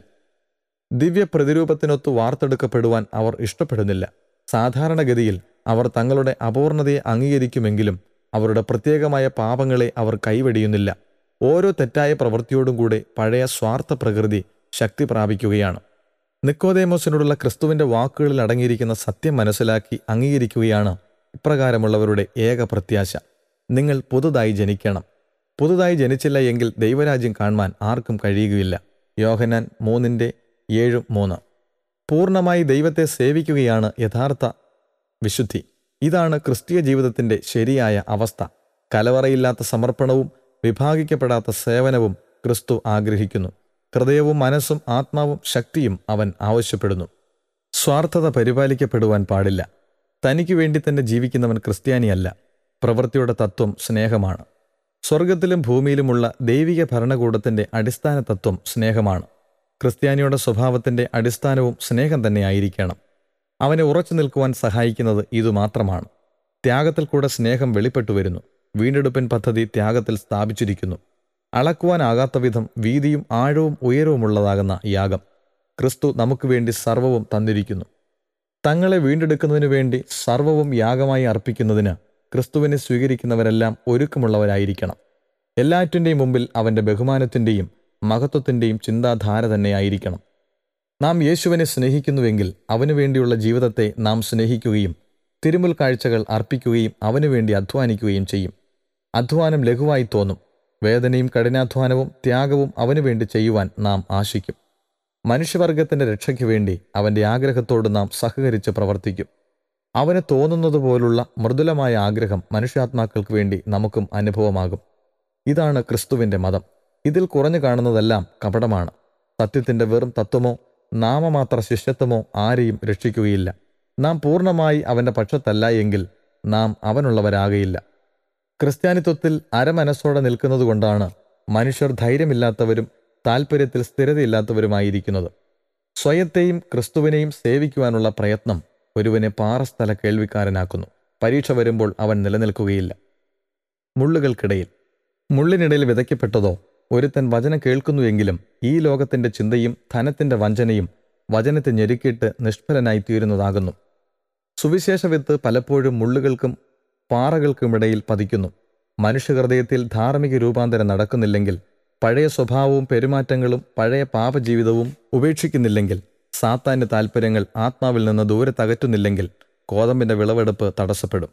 ദിവ്യ പ്രതിരൂപത്തിനൊത്ത് വാർത്തെടുക്കപ്പെടുവാൻ അവർ ഇഷ്ടപ്പെടുന്നില്ല സാധാരണഗതിയിൽ അവർ തങ്ങളുടെ അപൂർണതയെ അംഗീകരിക്കുമെങ്കിലും അവരുടെ പ്രത്യേകമായ പാപങ്ങളെ അവർ കൈവെടിയുന്നില്ല ഓരോ തെറ്റായ പ്രവൃത്തിയോടും കൂടെ പഴയ സ്വാർത്ഥ പ്രകൃതി ശക്തി പ്രാപിക്കുകയാണ് നിക്കോദേമോസിനോടുള്ള ക്രിസ്തുവിന്റെ വാക്കുകളിൽ അടങ്ങിയിരിക്കുന്ന സത്യം മനസ്സിലാക്കി അംഗീകരിക്കുകയാണ് ഇപ്രകാരമുള്ളവരുടെ ഏക പ്രത്യാശ നിങ്ങൾ പുതുതായി ജനിക്കണം പുതുതായി ജനിച്ചില്ല എങ്കിൽ ദൈവരാജ്യം കാണുവാൻ ആർക്കും കഴിയുകയില്ല യോഹനാൻ മൂന്നിൻ്റെ ഏഴും മൂന്ന് പൂർണ്ണമായി ദൈവത്തെ സേവിക്കുകയാണ് യഥാർത്ഥ വിശുദ്ധി ഇതാണ് ക്രിസ്തീയ ജീവിതത്തിന്റെ ശരിയായ അവസ്ഥ കലവറയില്ലാത്ത സമർപ്പണവും വിഭാഗിക്കപ്പെടാത്ത സേവനവും ക്രിസ്തു ആഗ്രഹിക്കുന്നു ഹൃദയവും മനസ്സും ആത്മാവും ശക്തിയും അവൻ ആവശ്യപ്പെടുന്നു സ്വാർത്ഥത പരിപാലിക്കപ്പെടുവാൻ പാടില്ല തനിക്ക് വേണ്ടി തന്നെ ജീവിക്കുന്നവൻ ക്രിസ്ത്യാനിയല്ല പ്രവൃത്തിയുടെ തത്വം സ്നേഹമാണ് സ്വർഗത്തിലും ഭൂമിയിലുമുള്ള ദൈവിക ഭരണകൂടത്തിന്റെ അടിസ്ഥാന തത്വം സ്നേഹമാണ് ക്രിസ്ത്യാനിയുടെ സ്വഭാവത്തിന്റെ അടിസ്ഥാനവും സ്നേഹം തന്നെയായിരിക്കണം അവനെ ഉറച്ചു നിൽക്കുവാൻ സഹായിക്കുന്നത് ഇതുമാത്രമാണ് ത്യാഗത്തിൽ കൂടെ സ്നേഹം വെളിപ്പെട്ടു വരുന്നു വീണ്ടെടുപ്പിൻ പദ്ധതി ത്യാഗത്തിൽ സ്ഥാപിച്ചിരിക്കുന്നു അളക്കുവാനാകാത്ത വിധം വീതിയും ആഴവും ഉയരവുമുള്ളതാകുന്ന യാഗം ക്രിസ്തു നമുക്ക് വേണ്ടി സർവവും തന്നിരിക്കുന്നു തങ്ങളെ വീണ്ടെടുക്കുന്നതിനു വേണ്ടി സർവവും യാഗമായി അർപ്പിക്കുന്നതിന് ക്രിസ്തുവിനെ സ്വീകരിക്കുന്നവരെല്ലാം ഒരുക്കമുള്ളവരായിരിക്കണം എല്ലാറ്റിൻ്റെയും മുമ്പിൽ അവൻ്റെ ബഹുമാനത്തിൻ്റെയും മഹത്വത്തിൻ്റെയും ചിന്താധാര തന്നെയായിരിക്കണം നാം യേശുവിനെ സ്നേഹിക്കുന്നുവെങ്കിൽ അവനു വേണ്ടിയുള്ള ജീവിതത്തെ നാം സ്നേഹിക്കുകയും തിരുമുൽ കാഴ്ചകൾ അർപ്പിക്കുകയും അവനു വേണ്ടി അധ്വാനിക്കുകയും ചെയ്യും അധ്വാനം ലഘുവായി തോന്നും വേദനയും കഠിനാധ്വാനവും ത്യാഗവും അവനു വേണ്ടി ചെയ്യുവാൻ നാം ആശിക്കും മനുഷ്യവർഗത്തിന്റെ രക്ഷയ്ക്ക് വേണ്ടി അവന്റെ ആഗ്രഹത്തോട് നാം സഹകരിച്ച് പ്രവർത്തിക്കും അവന് തോന്നുന്നതുപോലുള്ള മൃദുലമായ ആഗ്രഹം മനുഷ്യാത്മാക്കൾക്ക് വേണ്ടി നമുക്കും അനുഭവമാകും ഇതാണ് ക്രിസ്തുവിന്റെ മതം ഇതിൽ കുറഞ്ഞു കാണുന്നതെല്ലാം കപടമാണ് സത്യത്തിന്റെ വെറും തത്വമോ നാമമാത്ര ശിഷ്യത്വമോ ആരെയും രക്ഷിക്കുകയില്ല നാം പൂർണ്ണമായി അവന്റെ പക്ഷത്തല്ല എങ്കിൽ നാം അവനുള്ളവരാകയില്ല ക്രിസ്ത്യാനിത്വത്തിൽ അരമനസ്സോടെ നിൽക്കുന്നതുകൊണ്ടാണ് മനുഷ്യർ ധൈര്യമില്ലാത്തവരും താൽപ്പര്യത്തിൽ സ്ഥിരതയില്ലാത്തവരുമായിരിക്കുന്നത് സ്വയത്തെയും ക്രിസ്തുവിനെയും സേവിക്കുവാനുള്ള പ്രയത്നം ഒരുവനെ പാറസ്ഥല കേൾവിക്കാരനാക്കുന്നു പരീക്ഷ വരുമ്പോൾ അവൻ നിലനിൽക്കുകയില്ല മുള്ളുകൾക്കിടയിൽ മുള്ളിനിടയിൽ വിതയ്ക്കപ്പെട്ടതോ ഒരുത്തൻ വചനം കേൾക്കുന്നുവെങ്കിലും ഈ ലോകത്തിന്റെ ചിന്തയും ധനത്തിന്റെ വഞ്ചനയും വചനത്തെ ഞെരുക്കിയിട്ട് നിഷ്ഫലനായി തീരുന്നതാകുന്നു സുവിശേഷ വിത്ത് പലപ്പോഴും മുള്ളുകൾക്കും പാറകൾക്കുമിടയിൽ പതിക്കുന്നു മനുഷ്യഹൃദയത്തിൽ ധാർമ്മിക രൂപാന്തരം നടക്കുന്നില്ലെങ്കിൽ പഴയ സ്വഭാവവും പെരുമാറ്റങ്ങളും പഴയ പാപജീവിതവും ഉപേക്ഷിക്കുന്നില്ലെങ്കിൽ സാത്താന്റെ താൽപ്പര്യങ്ങൾ ആത്മാവിൽ നിന്ന് ദൂരെ തകറ്റുന്നില്ലെങ്കിൽ കോതമ്പിന്റെ വിളവെടുപ്പ് തടസ്സപ്പെടും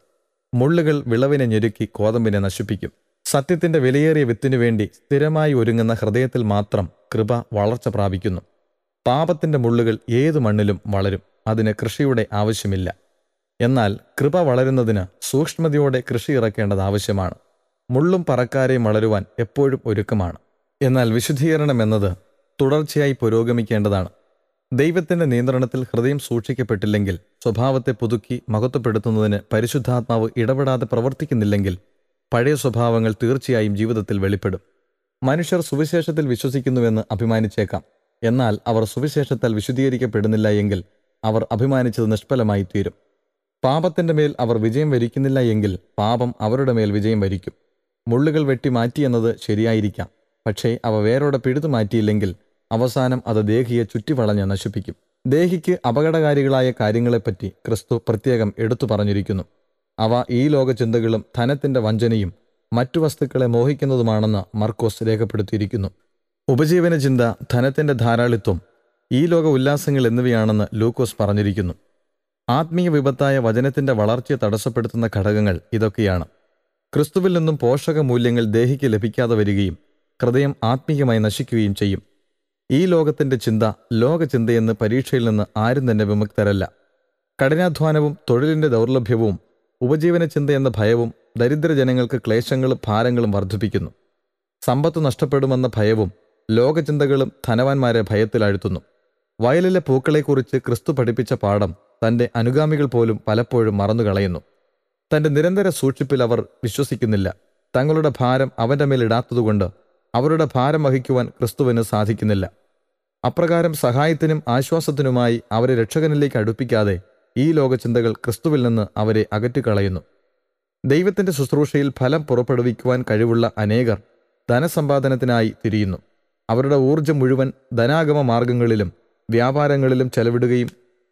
മുള്ളുകൾ വിളവിനെ ഞെരുക്കി കോതമ്പിനെ നശിപ്പിക്കും സത്യത്തിന്റെ വിലയേറിയ വിത്തിനു വേണ്ടി സ്ഥിരമായി ഒരുങ്ങുന്ന ഹൃദയത്തിൽ മാത്രം കൃപ വളർച്ച പ്രാപിക്കുന്നു പാപത്തിന്റെ മുള്ളുകൾ ഏതു മണ്ണിലും വളരും അതിന് കൃഷിയുടെ ആവശ്യമില്ല എന്നാൽ കൃപ വളരുന്നതിന് സൂക്ഷ്മതയോടെ കൃഷി ഇറക്കേണ്ടത് ആവശ്യമാണ് മുള്ളും പറക്കാരെയും വളരുവാൻ എപ്പോഴും ഒരുക്കമാണ് എന്നാൽ വിശുദ്ധീകരണം എന്നത് തുടർച്ചയായി പുരോഗമിക്കേണ്ടതാണ് ദൈവത്തിന്റെ നിയന്ത്രണത്തിൽ ഹൃദയം സൂക്ഷിക്കപ്പെട്ടില്ലെങ്കിൽ സ്വഭാവത്തെ പുതുക്കി മഹത്വപ്പെടുത്തുന്നതിന് പരിശുദ്ധാത്മാവ് ഇടപെടാതെ പ്രവർത്തിക്കുന്നില്ലെങ്കിൽ പഴയ സ്വഭാവങ്ങൾ തീർച്ചയായും ജീവിതത്തിൽ വെളിപ്പെടും മനുഷ്യർ സുവിശേഷത്തിൽ വിശ്വസിക്കുന്നുവെന്ന് അഭിമാനിച്ചേക്കാം എന്നാൽ അവർ സുവിശേഷത്താൽ വിശുദ്ധീകരിക്കപ്പെടുന്നില്ല എങ്കിൽ അവർ അഭിമാനിച്ചത് നിഷ്ഫലമായി തീരും പാപത്തിന്റെ മേൽ അവർ വിജയം വരിക്കുന്നില്ല എങ്കിൽ പാപം അവരുടെ മേൽ വിജയം വരിക്കും മുള്ളുകൾ വെട്ടി മാറ്റിയെന്നത് ശരിയായിരിക്കാം പക്ഷേ അവ വേരോടെ പിഴുതു മാറ്റിയില്ലെങ്കിൽ അവസാനം അത് ദേഹിയെ ചുറ്റിവളഞ്ഞ് നശിപ്പിക്കും ദേഹിക്ക് അപകടകാരികളായ കാര്യങ്ങളെപ്പറ്റി ക്രിസ്തു പ്രത്യേകം എടുത്തു പറഞ്ഞിരിക്കുന്നു അവ ഈ ലോക ചിന്തകളും ധനത്തിന്റെ വഞ്ചനയും മറ്റു വസ്തുക്കളെ മോഹിക്കുന്നതുമാണെന്ന് മർക്കോസ് രേഖപ്പെടുത്തിയിരിക്കുന്നു ഉപജീവന ചിന്ത ധനത്തിന്റെ ധാരാളിത്വം ഈ ലോക ഉല്ലാസങ്ങൾ എന്നിവയാണെന്ന് ലൂക്കോസ് പറഞ്ഞിരിക്കുന്നു ആത്മീയ വിപത്തായ വചനത്തിന്റെ വളർച്ചയെ തടസ്സപ്പെടുത്തുന്ന ഘടകങ്ങൾ ഇതൊക്കെയാണ് ക്രിസ്തുവിൽ നിന്നും പോഷക മൂല്യങ്ങൾ ദേഹിക്ക് ലഭിക്കാതെ വരികയും ഹൃദയം ആത്മീയമായി നശിക്കുകയും ചെയ്യും ഈ ലോകത്തിന്റെ ചിന്ത ലോകചിന്തയെന്ന് പരീക്ഷയിൽ നിന്ന് ആരും തന്നെ വിമുക്തരല്ല കഠിനാധ്വാനവും തൊഴിലിന്റെ ദൗർലഭ്യവും ഉപജീവന ചിന്ത എന്ന ഭയവും ദരിദ്ര ജനങ്ങൾക്ക് ക്ലേശങ്ങളും ഭാരങ്ങളും വർദ്ധിപ്പിക്കുന്നു സമ്പത്ത് നഷ്ടപ്പെടുമെന്ന ഭയവും ലോകചിന്തകളും ധനവാന്മാരെ ഭയത്തിലാഴ്ത്തുന്നു വയലിലെ പൂക്കളെക്കുറിച്ച് ക്രിസ്തു പഠിപ്പിച്ച പാഠം തന്റെ അനുഗാമികൾ പോലും പലപ്പോഴും മറന്നുകളയുന്നു തന്റെ നിരന്തര സൂക്ഷിപ്പിൽ അവർ വിശ്വസിക്കുന്നില്ല തങ്ങളുടെ ഭാരം അവന്റെ മേൽ ഇടാത്തതുകൊണ്ട് അവരുടെ ഭാരം വഹിക്കുവാൻ ക്രിസ്തുവിന് സാധിക്കുന്നില്ല അപ്രകാരം സഹായത്തിനും ആശ്വാസത്തിനുമായി അവരെ രക്ഷകനിലേക്ക് അടുപ്പിക്കാതെ ഈ ലോകചിന്തകൾ ക്രിസ്തുവിൽ നിന്ന് അവരെ അകറ്റിക്കളയുന്നു ദൈവത്തിന്റെ ശുശ്രൂഷയിൽ ഫലം പുറപ്പെടുവിക്കുവാൻ കഴിവുള്ള അനേകർ ധനസമ്പാദനത്തിനായി തിരിയുന്നു അവരുടെ ഊർജം മുഴുവൻ ധനാഗമ മാർഗങ്ങളിലും വ്യാപാരങ്ങളിലും ചെലവിടുകയും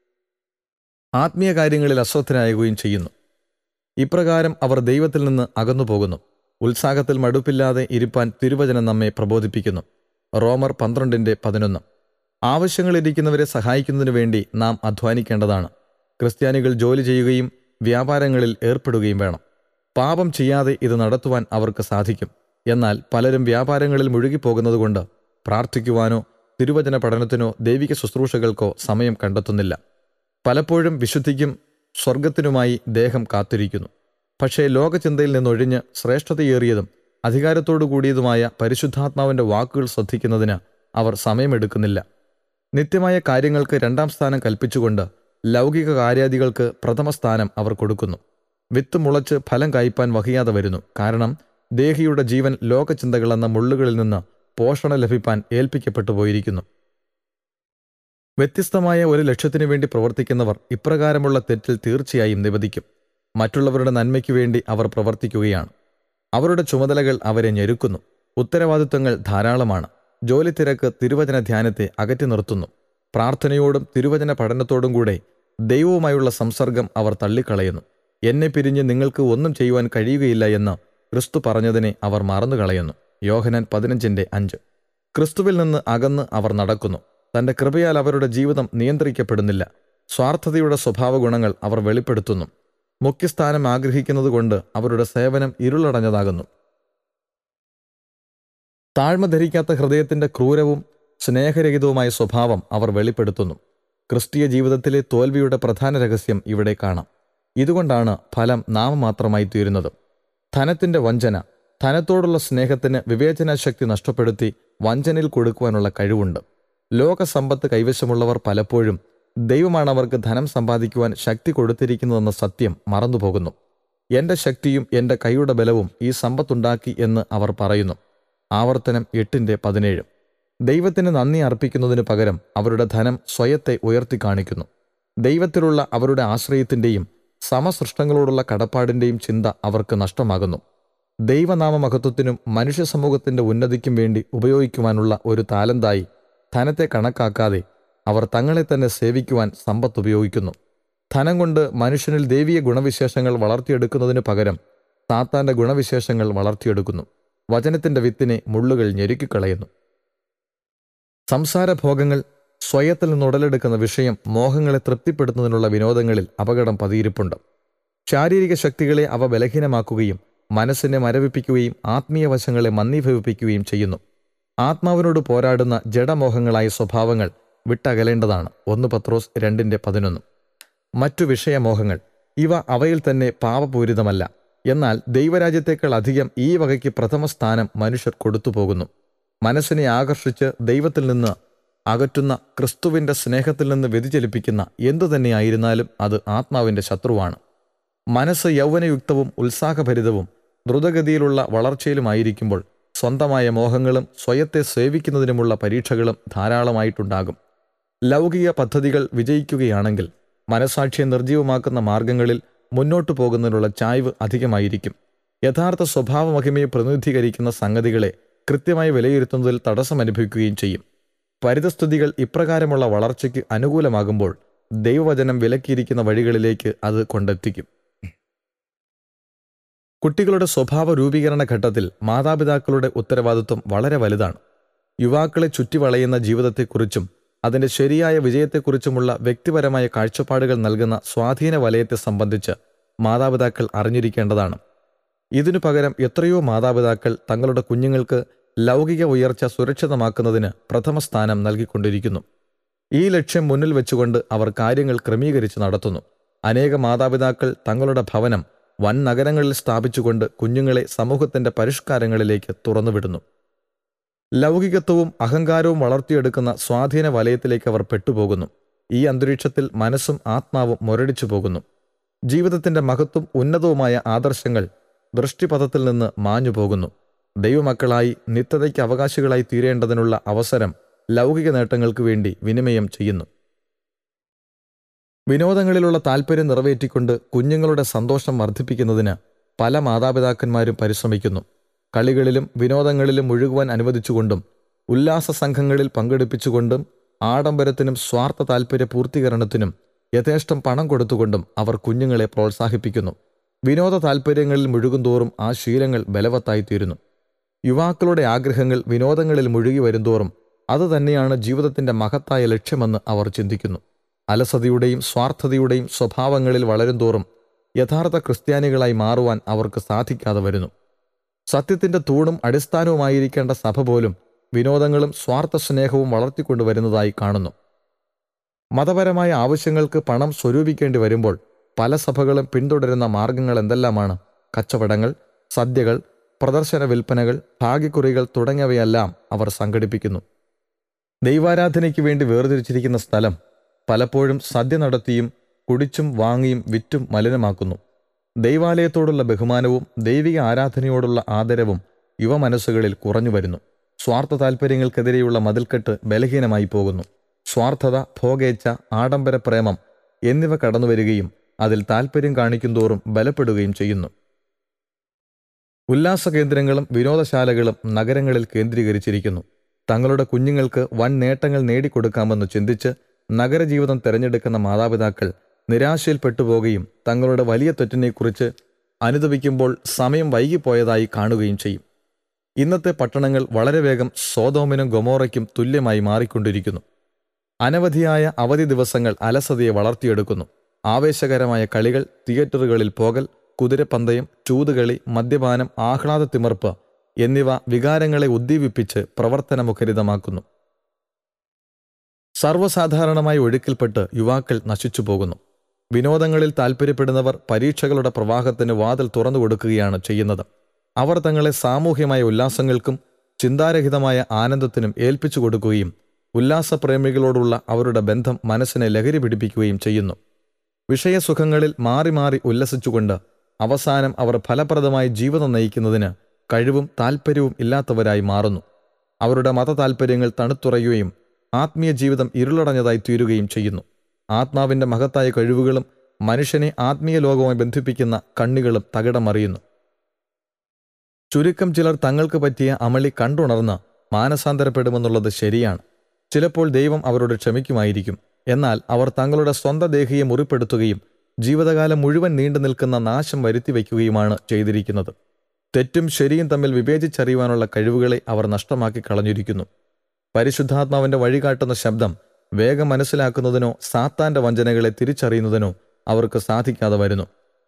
ആത്മീയ കാര്യങ്ങളിൽ അശ്രദ്ധരാകുകയും ചെയ്യുന്നു ഇപ്രകാരം അവർ ദൈവത്തിൽ നിന്ന് അകന്നു പോകുന്നു ഉത്സാഹത്തിൽ മടുപ്പില്ലാതെ ഇരിപ്പാൻ തിരുവചനം നമ്മെ പ്രബോധിപ്പിക്കുന്നു റോമർ പന്ത്രണ്ടിന്റെ പതിനൊന്ന് ആവശ്യങ്ങളിരിക്കുന്നവരെ സഹായിക്കുന്നതിനു വേണ്ടി നാം അധ്വാനിക്കേണ്ടതാണ് ക്രിസ്ത്യാനികൾ ജോലി ചെയ്യുകയും വ്യാപാരങ്ങളിൽ ഏർപ്പെടുകയും വേണം പാപം ചെയ്യാതെ ഇത് നടത്തുവാൻ അവർക്ക് സാധിക്കും എന്നാൽ പലരും വ്യാപാരങ്ങളിൽ മുഴുകിപ്പോകുന്നതുകൊണ്ട് പ്രാർത്ഥിക്കുവാനോ തിരുവചന പഠനത്തിനോ ദൈവിക ശുശ്രൂഷകൾക്കോ സമയം കണ്ടെത്തുന്നില്ല പലപ്പോഴും വിശുദ്ധിക്കും സ്വർഗത്തിനുമായി ദേഹം കാത്തിരിക്കുന്നു പക്ഷേ ലോകചിന്തയിൽ നിന്നൊഴിഞ്ഞ് ശ്രേഷ്ഠതയേറിയതും അധികാരത്തോടു കൂടിയതുമായ പരിശുദ്ധാത്മാവിന്റെ വാക്കുകൾ ശ്രദ്ധിക്കുന്നതിന് അവർ സമയമെടുക്കുന്നില്ല നിത്യമായ കാര്യങ്ങൾക്ക് രണ്ടാം സ്ഥാനം കൽപ്പിച്ചുകൊണ്ട് ലൗകിക കാര്യാദികൾക്ക് പ്രഥമ സ്ഥാനം അവർ കൊടുക്കുന്നു വിത്ത് മുളച്ച് ഫലം കായ്പാൻ വഹിയാതെ വരുന്നു കാരണം ദേഹിയുടെ ജീവൻ ലോകചിന്തകളെന്ന മുള്ളുകളിൽ നിന്ന് പോഷണം ലഭിപ്പാൻ ഏൽപ്പിക്കപ്പെട്ടു പോയിരിക്കുന്നു വ്യത്യസ്തമായ ഒരു ലക്ഷ്യത്തിനു വേണ്ടി പ്രവർത്തിക്കുന്നവർ ഇപ്രകാരമുള്ള തെറ്റിൽ തീർച്ചയായും നിവദിക്കും മറ്റുള്ളവരുടെ നന്മയ്ക്കു വേണ്ടി അവർ പ്രവർത്തിക്കുകയാണ് അവരുടെ ചുമതലകൾ അവരെ ഞെരുക്കുന്നു ഉത്തരവാദിത്വങ്ങൾ ധാരാളമാണ് ജോലി തിരക്ക് തിരുവചന ധ്യാനത്തെ അകറ്റി നിർത്തുന്നു പ്രാർത്ഥനയോടും തിരുവചന പഠനത്തോടും കൂടെ ദൈവവുമായുള്ള സംസർഗം അവർ തള്ളിക്കളയുന്നു എന്നെ പിരിഞ്ഞ് നിങ്ങൾക്ക് ഒന്നും ചെയ്യുവാൻ കഴിയുകയില്ല എന്ന് ക്രിസ്തു പറഞ്ഞതിനെ അവർ മറന്നുകളയുന്നു യോഹനാൻ പതിനഞ്ചിന്റെ അഞ്ച് ക്രിസ്തുവിൽ നിന്ന് അകന്ന് അവർ നടക്കുന്നു തന്റെ കൃപയാൽ അവരുടെ ജീവിതം നിയന്ത്രിക്കപ്പെടുന്നില്ല സ്വാർത്ഥതയുടെ സ്വഭാവ ഗുണങ്ങൾ അവർ വെളിപ്പെടുത്തുന്നു മുഖ്യസ്ഥാനം ആഗ്രഹിക്കുന്നതുകൊണ്ട് അവരുടെ സേവനം ഇരുളടഞ്ഞതാകുന്നു താഴ്മ ധരിക്കാത്ത ഹൃദയത്തിന്റെ ക്രൂരവും സ്നേഹരഹിതവുമായ സ്വഭാവം അവർ വെളിപ്പെടുത്തുന്നു ക്രിസ്തീയ ജീവിതത്തിലെ തോൽവിയുടെ പ്രധാന രഹസ്യം ഇവിടെ കാണാം ഇതുകൊണ്ടാണ് ഫലം നാമമാത്രമായി തീരുന്നത് ധനത്തിന്റെ വഞ്ചന ധനത്തോടുള്ള സ്നേഹത്തിന് വിവേചനാശക്തി നഷ്ടപ്പെടുത്തി വഞ്ചനയിൽ കൊടുക്കുവാനുള്ള കഴിവുണ്ട് ലോകസമ്പത്ത് കൈവശമുള്ളവർ പലപ്പോഴും ദൈവമാണ് അവർക്ക് ധനം സമ്പാദിക്കുവാൻ ശക്തി കൊടുത്തിരിക്കുന്നതെന്ന സത്യം മറന്നുപോകുന്നു എന്റെ ശക്തിയും എന്റെ കൈയുടെ ബലവും ഈ സമ്പത്തുണ്ടാക്കി എന്ന് അവർ പറയുന്നു ആവർത്തനം എട്ടിന്റെ പതിനേഴ് ദൈവത്തിന് നന്ദി അർപ്പിക്കുന്നതിന് പകരം അവരുടെ ധനം സ്വയത്തെ ഉയർത്തി കാണിക്കുന്നു ദൈവത്തിലുള്ള അവരുടെ ആശ്രയത്തിന്റെയും സമസൃഷ്ടങ്ങളോടുള്ള കടപ്പാടിന്റെയും ചിന്ത അവർക്ക് നഷ്ടമാകുന്നു ദൈവനാമ മഹത്വത്തിനും മനുഷ്യ സമൂഹത്തിന്റെ ഉന്നതിക്കും വേണ്ടി ഉപയോഗിക്കുവാനുള്ള ഒരു താലന്തായി ധനത്തെ കണക്കാക്കാതെ അവർ തങ്ങളെ തന്നെ സേവിക്കുവാൻ സമ്പത്ത് ഉപയോഗിക്കുന്നു ധനം കൊണ്ട് മനുഷ്യനിൽ ദൈവീയ ഗുണവിശേഷങ്ങൾ വളർത്തിയെടുക്കുന്നതിന് പകരം സാത്താന്റെ ഗുണവിശേഷങ്ങൾ വളർത്തിയെടുക്കുന്നു വചനത്തിന്റെ വിത്തിനെ മുള്ളുകൾ ഞെരുക്കിക്കളയുന്നു സംസാരഭോഗങ്ങൾ സ്വയത്തിൽ നിന്ന് ഉടലെടുക്കുന്ന വിഷയം മോഹങ്ങളെ തൃപ്തിപ്പെടുത്തുന്നതിനുള്ള വിനോദങ്ങളിൽ അപകടം പതിയിരിപ്പുണ്ട് ശാരീരിക ശക്തികളെ അവ ബലഹീനമാക്കുകയും മനസ്സിനെ മരവിപ്പിക്കുകയും ആത്മീയ വശങ്ങളെ മന്ദീഭവിപ്പിക്കുകയും ചെയ്യുന്നു ആത്മാവിനോട് പോരാടുന്ന ജഡമോഹങ്ങളായ സ്വഭാവങ്ങൾ വിട്ടകലേണ്ടതാണ് ഒന്ന് പത്രോസ് രണ്ടിന്റെ പതിനൊന്ന് മറ്റു വിഷയമോഹങ്ങൾ ഇവ അവയിൽ തന്നെ പാപപൂരിതമല്ല എന്നാൽ ദൈവരാജ്യത്തേക്കാൾ അധികം ഈ വകയ്ക്ക് പ്രഥമ സ്ഥാനം മനുഷ്യർ കൊടുത്തുപോകുന്നു മനസ്സിനെ ആകർഷിച്ച് ദൈവത്തിൽ നിന്ന് അകറ്റുന്ന ക്രിസ്തുവിന്റെ സ്നേഹത്തിൽ നിന്ന് വ്യതിചലിപ്പിക്കുന്ന എന്തു തന്നെയായിരുന്നാലും അത് ആത്മാവിന്റെ ശത്രുവാണ് മനസ്സ് യൗവനയുക്തവും ഉത്സാഹഭരിതവും ദ്രുതഗതിയിലുള്ള വളർച്ചയിലുമായിരിക്കുമ്പോൾ സ്വന്തമായ മോഹങ്ങളും സ്വയത്തെ സേവിക്കുന്നതിനുമുള്ള പരീക്ഷകളും ധാരാളമായിട്ടുണ്ടാകും ലൗകിക പദ്ധതികൾ വിജയിക്കുകയാണെങ്കിൽ മനസാക്ഷിയെ നിർജീവമാക്കുന്ന മാർഗങ്ങളിൽ മുന്നോട്ടു പോകുന്നതിനുള്ള ചായ്വ് അധികമായിരിക്കും യഥാർത്ഥ സ്വഭാവ മഹിമയെ പ്രതിനിധീകരിക്കുന്ന സംഗതികളെ കൃത്യമായി വിലയിരുത്തുന്നതിൽ തടസ്സമനുഭവിക്കുകയും ചെയ്യും പരിതസ്ഥിതികൾ ഇപ്രകാരമുള്ള വളർച്ചയ്ക്ക് അനുകൂലമാകുമ്പോൾ ദൈവവചനം വിലക്കിയിരിക്കുന്ന വഴികളിലേക്ക് അത് കൊണ്ടെത്തിക്കും കുട്ടികളുടെ സ്വഭാവ രൂപീകരണ ഘട്ടത്തിൽ മാതാപിതാക്കളുടെ ഉത്തരവാദിത്വം വളരെ വലുതാണ് യുവാക്കളെ ചുറ്റിവളയുന്ന ജീവിതത്തെക്കുറിച്ചും അതിന്റെ ശരിയായ വിജയത്തെക്കുറിച്ചുമുള്ള വ്യക്തിപരമായ കാഴ്ചപ്പാടുകൾ നൽകുന്ന സ്വാധീന വലയത്തെ സംബന്ധിച്ച് മാതാപിതാക്കൾ അറിഞ്ഞിരിക്കേണ്ടതാണ് ഇതിനു പകരം എത്രയോ മാതാപിതാക്കൾ തങ്ങളുടെ കുഞ്ഞുങ്ങൾക്ക് ലൗകിക ഉയർച്ച സുരക്ഷിതമാക്കുന്നതിന് പ്രഥമ സ്ഥാനം നൽകിക്കൊണ്ടിരിക്കുന്നു ഈ ലക്ഷ്യം മുന്നിൽ വെച്ചുകൊണ്ട് അവർ കാര്യങ്ങൾ ക്രമീകരിച്ച് നടത്തുന്നു അനേക മാതാപിതാക്കൾ തങ്ങളുടെ ഭവനം വൻ നഗരങ്ങളിൽ സ്ഥാപിച്ചുകൊണ്ട് കുഞ്ഞുങ്ങളെ സമൂഹത്തിന്റെ പരിഷ്കാരങ്ങളിലേക്ക് തുറന്നുവിടുന്നു ലൗകികത്വവും അഹങ്കാരവും വളർത്തിയെടുക്കുന്ന സ്വാധീന വലയത്തിലേക്ക് അവർ പെട്ടുപോകുന്നു ഈ അന്തരീക്ഷത്തിൽ മനസ്സും ആത്മാവും മുരടിച്ചു പോകുന്നു ജീവിതത്തിന്റെ മഹത്വം ഉന്നതവുമായ ആദർശങ്ങൾ ദൃഷ്ടിപഥത്തിൽ നിന്ന് മാഞ്ഞു പോകുന്നു ദൈവമക്കളായി നിത്യതയ്ക്ക് അവകാശികളായി തീരേണ്ടതിനുള്ള അവസരം ലൗകിക നേട്ടങ്ങൾക്ക് വേണ്ടി വിനിമയം ചെയ്യുന്നു വിനോദങ്ങളിലുള്ള താൽപ്പര്യം നിറവേറ്റിക്കൊണ്ട് കുഞ്ഞുങ്ങളുടെ സന്തോഷം വർദ്ധിപ്പിക്കുന്നതിന് പല മാതാപിതാക്കന്മാരും പരിശ്രമിക്കുന്നു കളികളിലും വിനോദങ്ങളിലും മുഴുകുവാൻ അനുവദിച്ചുകൊണ്ടും ഉല്ലാസ സംഘങ്ങളിൽ പങ്കെടുപ്പിച്ചുകൊണ്ടും ആഡംബരത്തിനും സ്വാർത്ഥ താൽപ്പര്യ പൂർത്തീകരണത്തിനും യഥേഷ്ടം പണം കൊടുത്തുകൊണ്ടും അവർ കുഞ്ഞുങ്ങളെ പ്രോത്സാഹിപ്പിക്കുന്നു വിനോദ താൽപ്പര്യങ്ങളിൽ മുഴുകുന്തോറും ആ ശീലങ്ങൾ ബലവത്തായിത്തീരുന്നു യുവാക്കളുടെ ആഗ്രഹങ്ങൾ വിനോദങ്ങളിൽ മുഴുകി വരുന്തോറും അതുതന്നെയാണ് ജീവിതത്തിന്റെ മഹത്തായ ലക്ഷ്യമെന്ന് അവർ ചിന്തിക്കുന്നു അലസതയുടെയും സ്വാർത്ഥതയുടെയും സ്വഭാവങ്ങളിൽ വളരുംതോറും യഥാർത്ഥ ക്രിസ്ത്യാനികളായി മാറുവാൻ അവർക്ക് സാധിക്കാതെ വരുന്നു സത്യത്തിന്റെ തൂണും അടിസ്ഥാനവുമായിരിക്കേണ്ട സഭ പോലും വിനോദങ്ങളും സ്വാർത്ഥ സ്നേഹവും വളർത്തിക്കൊണ്ടുവരുന്നതായി കാണുന്നു മതപരമായ ആവശ്യങ്ങൾക്ക് പണം സ്വരൂപിക്കേണ്ടി വരുമ്പോൾ പല സഭകളും പിന്തുടരുന്ന മാർഗങ്ങൾ എന്തെല്ലാമാണ് കച്ചവടങ്ങൾ സദ്യകൾ പ്രദർശന വിൽപ്പനകൾ ഭാഗ്യക്കുറികൾ തുടങ്ങിയവയെല്ലാം അവർ സംഘടിപ്പിക്കുന്നു ദൈവാരാധനയ്ക്ക് വേണ്ടി വേർതിരിച്ചിരിക്കുന്ന സ്ഥലം പലപ്പോഴും സദ്യ നടത്തിയും കുടിച്ചും വാങ്ങിയും വിറ്റും മലിനമാക്കുന്നു ദൈവാലയത്തോടുള്ള ബഹുമാനവും ദൈവിക ആരാധനയോടുള്ള ആദരവും യുവമനസ്സുകളിൽ കുറഞ്ഞു വരുന്നു സ്വാർത്ഥ താൽപ്പര്യങ്ങൾക്കെതിരെയുള്ള മതിൽക്കെട്ട് ബലഹീനമായി പോകുന്നു സ്വാർത്ഥത ഭോഗേച്ഛ ആഡംബര പ്രേമം എന്നിവ കടന്നുവരികയും അതിൽ താൽപ്പര്യം കാണിക്കുന്തോറും ബലപ്പെടുകയും ചെയ്യുന്നു ഉല്ലാസ കേന്ദ്രങ്ങളും വിനോദശാലകളും നഗരങ്ങളിൽ കേന്ദ്രീകരിച്ചിരിക്കുന്നു തങ്ങളുടെ കുഞ്ഞുങ്ങൾക്ക് വൻ നേട്ടങ്ങൾ നേടിക്കൊടുക്കാമെന്ന് ചിന്തിച്ച് നഗരജീവിതം തിരഞ്ഞെടുക്കുന്ന മാതാപിതാക്കൾ നിരാശയിൽപ്പെട്ടുപോകുകയും തങ്ങളുടെ വലിയ തെറ്റിനെക്കുറിച്ച് അനുദപിക്കുമ്പോൾ സമയം വൈകിപ്പോയതായി കാണുകയും ചെയ്യും ഇന്നത്തെ പട്ടണങ്ങൾ വളരെ വേഗം സോതോമിനും ഗൊമോറയ്ക്കും തുല്യമായി മാറിക്കൊണ്ടിരിക്കുന്നു അനവധിയായ അവധി ദിവസങ്ങൾ അലസതയെ വളർത്തിയെടുക്കുന്നു ആവേശകരമായ കളികൾ തിയേറ്ററുകളിൽ പോകൽ കുതിരപ്പന്തയം ചൂതുകളി മദ്യപാനം ആഹ്ലാദത്തിമർപ്പ് എന്നിവ വികാരങ്ങളെ ഉദ്ദീപിപ്പിച്ച് പ്രവർത്തനമുഖരിതമാക്കുന്നു സർവ്വസാധാരണമായി ഒഴുക്കിൽപ്പെട്ട് യുവാക്കൾ നശിച്ചു പോകുന്നു വിനോദങ്ങളിൽ താൽപ്പര്യപ്പെടുന്നവർ പരീക്ഷകളുടെ പ്രവാഹത്തിന് വാതിൽ തുറന്നു കൊടുക്കുകയാണ് ചെയ്യുന്നത് അവർ തങ്ങളെ സാമൂഹ്യമായ ഉല്ലാസങ്ങൾക്കും ചിന്താരഹിതമായ ആനന്ദത്തിനും ഏൽപ്പിച്ചു കൊടുക്കുകയും ഉല്ലാസപ്രേമികളോടുള്ള അവരുടെ ബന്ധം മനസ്സിനെ ലഹരി പിടിപ്പിക്കുകയും ചെയ്യുന്നു വിഷയസുഖങ്ങളിൽ മാറി മാറി ഉല്ലസിച്ചുകൊണ്ട് അവസാനം അവർ ഫലപ്രദമായി ജീവിതം നയിക്കുന്നതിന് കഴിവും താൽപ്പര്യവും ഇല്ലാത്തവരായി മാറുന്നു അവരുടെ മത താൽപ്പര്യങ്ങൾ തണുത്തുറയുകയും ആത്മീയ ജീവിതം ഇരുളടഞ്ഞതായി തീരുകയും ചെയ്യുന്നു ആത്മാവിന്റെ മഹത്തായ കഴിവുകളും മനുഷ്യനെ ആത്മീയ ലോകവുമായി ബന്ധിപ്പിക്കുന്ന കണ്ണികളും തകിടമറിയുന്നു ചുരുക്കം ചിലർ തങ്ങൾക്ക് പറ്റിയ അമളി കണ്ടുണർന്ന് മാനസാന്തരപ്പെടുമെന്നുള്ളത് ശരിയാണ് ചിലപ്പോൾ ദൈവം അവരോട് ക്ഷമിക്കുമായിരിക്കും എന്നാൽ അവർ തങ്ങളുടെ സ്വന്തം ദേഹിയെ മുറിപ്പെടുത്തുകയും ജീവിതകാലം മുഴുവൻ നീണ്ടു നിൽക്കുന്ന നാശം വരുത്തി വയ്ക്കുകയുമാണ് ചെയ്തിരിക്കുന്നത് തെറ്റും ശരിയും തമ്മിൽ വിവേചിച്ചറിയുവാനുള്ള കഴിവുകളെ അവർ നഷ്ടമാക്കി കളഞ്ഞിരിക്കുന്നു പരിശുദ്ധാത്മാവിന്റെ വഴികാട്ടുന്ന ശബ്ദം വേഗം മനസ്സിലാക്കുന്നതിനോ സാത്താന്റെ വഞ്ചനകളെ തിരിച്ചറിയുന്നതിനോ അവർക്ക് സാധിക്കാതെ വരുന്നു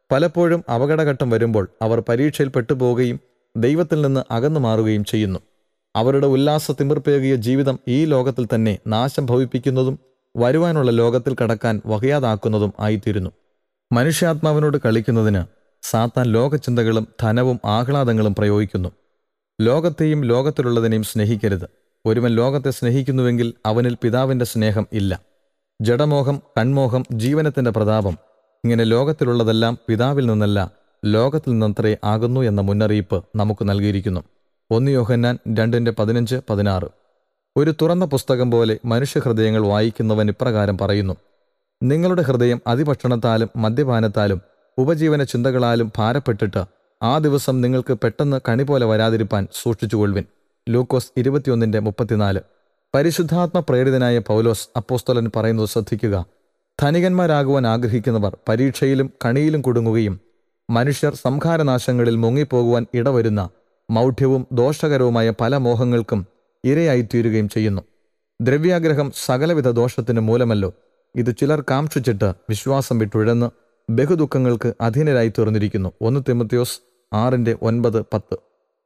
പലപ്പോഴും അപകടഘട്ടം വരുമ്പോൾ അവർ പരീക്ഷയിൽ പെട്ടുപോവുകയും ദൈവത്തിൽ നിന്ന് അകന്നു മാറുകയും ചെയ്യുന്നു അവരുടെ ഉല്ലാസ തിമിർപ്പേകിയ ജീവിതം ഈ ലോകത്തിൽ തന്നെ നാശം ഭവിപ്പിക്കുന്നതും വരുവാനുള്ള ലോകത്തിൽ കടക്കാൻ വകയാതാക്കുന്നതും ആയിത്തീരുന്നു മനുഷ്യാത്മാവിനോട് കളിക്കുന്നതിന് സാത്താൻ ലോകചിന്തകളും ധനവും ആഹ്ലാദങ്ങളും പ്രയോഗിക്കുന്നു ലോകത്തെയും ലോകത്തിലുള്ളതിനെയും സ്നേഹിക്കരുത് ഒരുവൻ ലോകത്തെ സ്നേഹിക്കുന്നുവെങ്കിൽ അവനിൽ പിതാവിന്റെ സ്നേഹം ഇല്ല ജഡമോഹം കൺമോഹം ജീവനത്തിന്റെ പ്രതാപം ഇങ്ങനെ ലോകത്തിലുള്ളതെല്ലാം പിതാവിൽ നിന്നല്ല ലോകത്തിൽ നിന്നത്രേ ആകുന്നു എന്ന മുന്നറിയിപ്പ് നമുക്ക് നൽകിയിരിക്കുന്നു ഒന്ന് യോഹന്നാൻ രണ്ടിന്റെ പതിനഞ്ച് പതിനാറ് ഒരു തുറന്ന പുസ്തകം പോലെ മനുഷ്യഹൃദയങ്ങൾ വായിക്കുന്നവൻ ഇപ്രകാരം പറയുന്നു നിങ്ങളുടെ ഹൃദയം അതിഭക്ഷണത്താലും മദ്യപാനത്താലും ഉപജീവന ചിന്തകളാലും ഭാരപ്പെട്ടിട്ട് ആ ദിവസം നിങ്ങൾക്ക് പെട്ടെന്ന് കണി പോലെ വരാതിരിപ്പാൻ സൂക്ഷിച്ചുകൊള്ളുവിൻ ലൂക്കോസ് ഇരുപത്തിയൊന്നിന്റെ മുപ്പത്തിനാല് പരിശുദ്ധാത്മ പ്രേരിതനായ പൗലോസ് അപ്പോസ്തലൻ പറയുന്നത് ശ്രദ്ധിക്കുക ധനികന്മാരാകുവാൻ ആഗ്രഹിക്കുന്നവർ പരീക്ഷയിലും കണിയിലും കുടുങ്ങുകയും മനുഷ്യർ സംഹാരനാശങ്ങളിൽ മുങ്ങിപ്പോകുവാൻ ഇടവരുന്ന മൗഢ്യവും ദോഷകരവുമായ പല മോഹങ്ങൾക്കും ഇരയായിത്തീരുകയും ചെയ്യുന്നു ദ്രവ്യാഗ്രഹം സകലവിധ ദോഷത്തിന് മൂലമല്ലോ ഇത് ചിലർ കാംക്ഷിച്ചിട്ട് വിശ്വാസം വിട്ടുഴന്ന് ബഹുദുഃഖങ്ങൾക്ക് അധീനരായി തീർന്നിരിക്കുന്നു ഒന്ന് തിമത്യോസ് ആറിന്റെ ഒൻപത് പത്ത്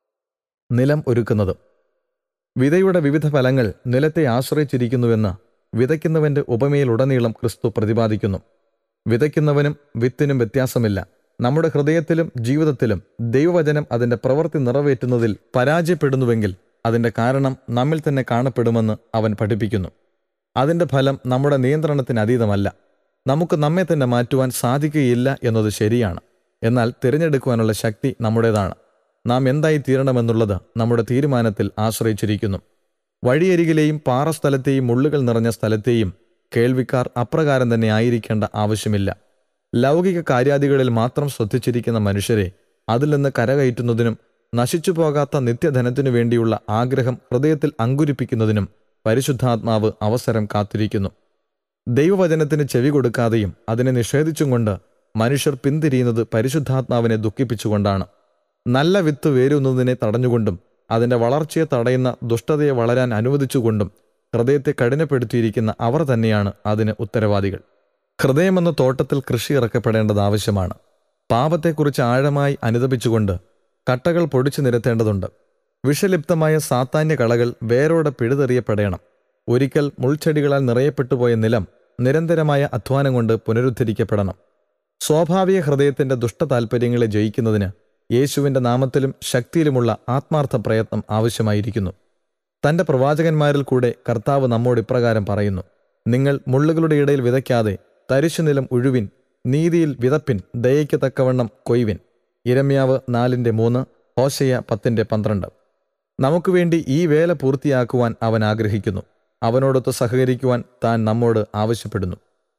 നിലം ഒരുക്കുന്നത് വിതയുടെ വിവിധ ഫലങ്ങൾ നിലത്തെ ആശ്രയിച്ചിരിക്കുന്നുവെന്ന് വിതയ്ക്കുന്നവന്റെ ഉപമയിലുടനീളം ക്രിസ്തു പ്രതിപാദിക്കുന്നു വിതയ്ക്കുന്നവനും വിത്തിനും വ്യത്യാസമില്ല നമ്മുടെ ഹൃദയത്തിലും ജീവിതത്തിലും ദൈവവചനം അതിന്റെ പ്രവൃത്തി നിറവേറ്റുന്നതിൽ പരാജയപ്പെടുന്നുവെങ്കിൽ അതിന്റെ കാരണം നമ്മിൽ തന്നെ കാണപ്പെടുമെന്ന് അവൻ പഠിപ്പിക്കുന്നു അതിന്റെ ഫലം നമ്മുടെ നിയന്ത്രണത്തിന് അതീതമല്ല നമുക്ക് നമ്മെ തന്നെ മാറ്റുവാൻ സാധിക്കുകയില്ല എന്നത് ശരിയാണ് എന്നാൽ തിരഞ്ഞെടുക്കുവാനുള്ള ശക്തി നമ്മുടേതാണ് നാം എന്തായി തീരണമെന്നുള്ളത് നമ്മുടെ തീരുമാനത്തിൽ ആശ്രയിച്ചിരിക്കുന്നു വഴിയരികിലെയും പാറസ്ഥലത്തെയും മുള്ളുകൾ നിറഞ്ഞ സ്ഥലത്തെയും കേൾവിക്കാർ അപ്രകാരം തന്നെ ആയിരിക്കേണ്ട ആവശ്യമില്ല ലൗകിക കാര്യാദികളിൽ മാത്രം ശ്രദ്ധിച്ചിരിക്കുന്ന മനുഷ്യരെ അതിൽ നിന്ന് കരകയറ്റുന്നതിനും നശിച്ചു പോകാത്ത നിത്യധനത്തിനു വേണ്ടിയുള്ള ആഗ്രഹം ഹൃദയത്തിൽ അങ്കുരിപ്പിക്കുന്നതിനും പരിശുദ്ധാത്മാവ് അവസരം കാത്തിരിക്കുന്നു ദൈവവചനത്തിന് ചെവി കൊടുക്കാതെയും അതിനെ നിഷേധിച്ചും കൊണ്ട് മനുഷ്യർ പിന്തിരിയുന്നത് പരിശുദ്ധാത്മാവിനെ ദുഃഖിപ്പിച്ചുകൊണ്ടാണ് നല്ല വിത്ത് വേരുന്നതിനെ തടഞ്ഞുകൊണ്ടും അതിന്റെ വളർച്ചയെ തടയുന്ന ദുഷ്ടതയെ വളരാൻ അനുവദിച്ചുകൊണ്ടും ഹൃദയത്തെ കഠിനപ്പെടുത്തിയിരിക്കുന്ന അവർ തന്നെയാണ് അതിന് ഉത്തരവാദികൾ ഹൃദയമെന്ന തോട്ടത്തിൽ കൃഷി ഇറക്കപ്പെടേണ്ടത് ആവശ്യമാണ് പാപത്തെക്കുറിച്ച് ആഴമായി അനുദപിച്ചുകൊണ്ട് കട്ടകൾ പൊടിച്ചു നിരത്തേണ്ടതുണ്ട് വിഷലിപ്തമായ സാത്താന്യ കളകൾ വേരോടെ പിഴുതെറിയപ്പെടണം ഒരിക്കൽ മുൾച്ചെടികളാൽ നിറയപ്പെട്ടുപോയ നിലം നിരന്തരമായ അധ്വാനം കൊണ്ട് പുനരുദ്ധരിക്കപ്പെടണം സ്വാഭാവിക ഹൃദയത്തിന്റെ ദുഷ്ടതാൽപര്യങ്ങളെ ജയിക്കുന്നതിന് യേശുവിന്റെ നാമത്തിലും ശക്തിയിലുമുള്ള ആത്മാർത്ഥ പ്രയത്നം ആവശ്യമായിരിക്കുന്നു തന്റെ പ്രവാചകന്മാരിൽ കൂടെ കർത്താവ് നമ്മോട് ഇപ്രകാരം പറയുന്നു നിങ്ങൾ മുള്ളുകളുടെ ഇടയിൽ വിതയ്ക്കാതെ തരിശുനിലം ഉഴുവിൻ നീതിയിൽ വിതപ്പിൻ ദയയ്ക്ക് തക്കവണ്ണം കൊയ്വിൻ ഇരമ്യാവ് നാലിന്റെ മൂന്ന് ഹോശയ പത്തിന്റെ പന്ത്രണ്ട് നമുക്ക് വേണ്ടി ഈ വേല പൂർത്തിയാക്കുവാൻ അവൻ ആഗ്രഹിക്കുന്നു അവനോടൊത്ത് സഹകരിക്കുവാൻ താൻ നമ്മോട് ആവശ്യപ്പെടുന്നു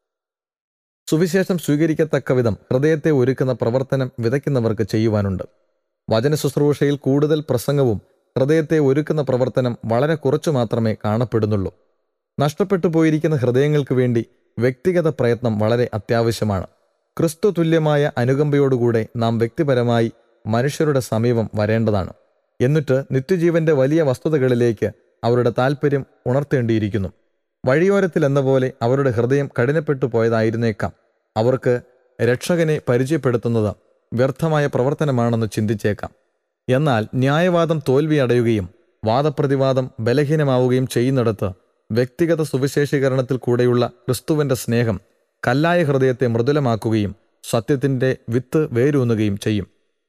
സുവിശേഷം സ്വീകരിക്കത്തക്ക വിധം ഹൃദയത്തെ ഒരുക്കുന്ന പ്രവർത്തനം വിതയ്ക്കുന്നവർക്ക് ചെയ്യുവാനുണ്ട് വചന ശുശ്രൂഷയിൽ കൂടുതൽ പ്രസംഗവും ഹൃദയത്തെ ഒരുക്കുന്ന പ്രവർത്തനം വളരെ കുറച്ചു മാത്രമേ കാണപ്പെടുന്നുള്ളൂ നഷ്ടപ്പെട്ടു പോയിരിക്കുന്ന ഹൃദയങ്ങൾക്ക് വേണ്ടി വ്യക്തിഗത പ്രയത്നം വളരെ അത്യാവശ്യമാണ് ക്രിസ്തു തുല്യമായ അനുകമ്പയോടുകൂടെ നാം വ്യക്തിപരമായി മനുഷ്യരുടെ സമീപം വരേണ്ടതാണ് എന്നിട്ട് നിത്യജീവന്റെ വലിയ വസ്തുതകളിലേക്ക് അവരുടെ താല്പര്യം ഉണർത്തേണ്ടിയിരിക്കുന്നു വഴിയോരത്തിൽ എന്ന പോലെ അവരുടെ ഹൃദയം കഠിനപ്പെട്ടു പോയതായിരുന്നേക്കാം അവർക്ക് രക്ഷകനെ പരിചയപ്പെടുത്തുന്നത് വ്യർത്ഥമായ പ്രവർത്തനമാണെന്ന് ചിന്തിച്ചേക്കാം എന്നാൽ ന്യായവാദം തോൽവി അടയുകയും വാദപ്രതിവാദം ബലഹീനമാവുകയും ചെയ്യുന്നിടത്ത് വ്യക്തിഗത സുവിശേഷീകരണത്തിൽ കൂടെയുള്ള ക്രിസ്തുവിന്റെ സ്നേഹം കല്ലായ ഹൃദയത്തെ മൃദുലമാക്കുകയും സത്യത്തിന്റെ വിത്ത് വേരൂന്നുകയും ചെയ്യും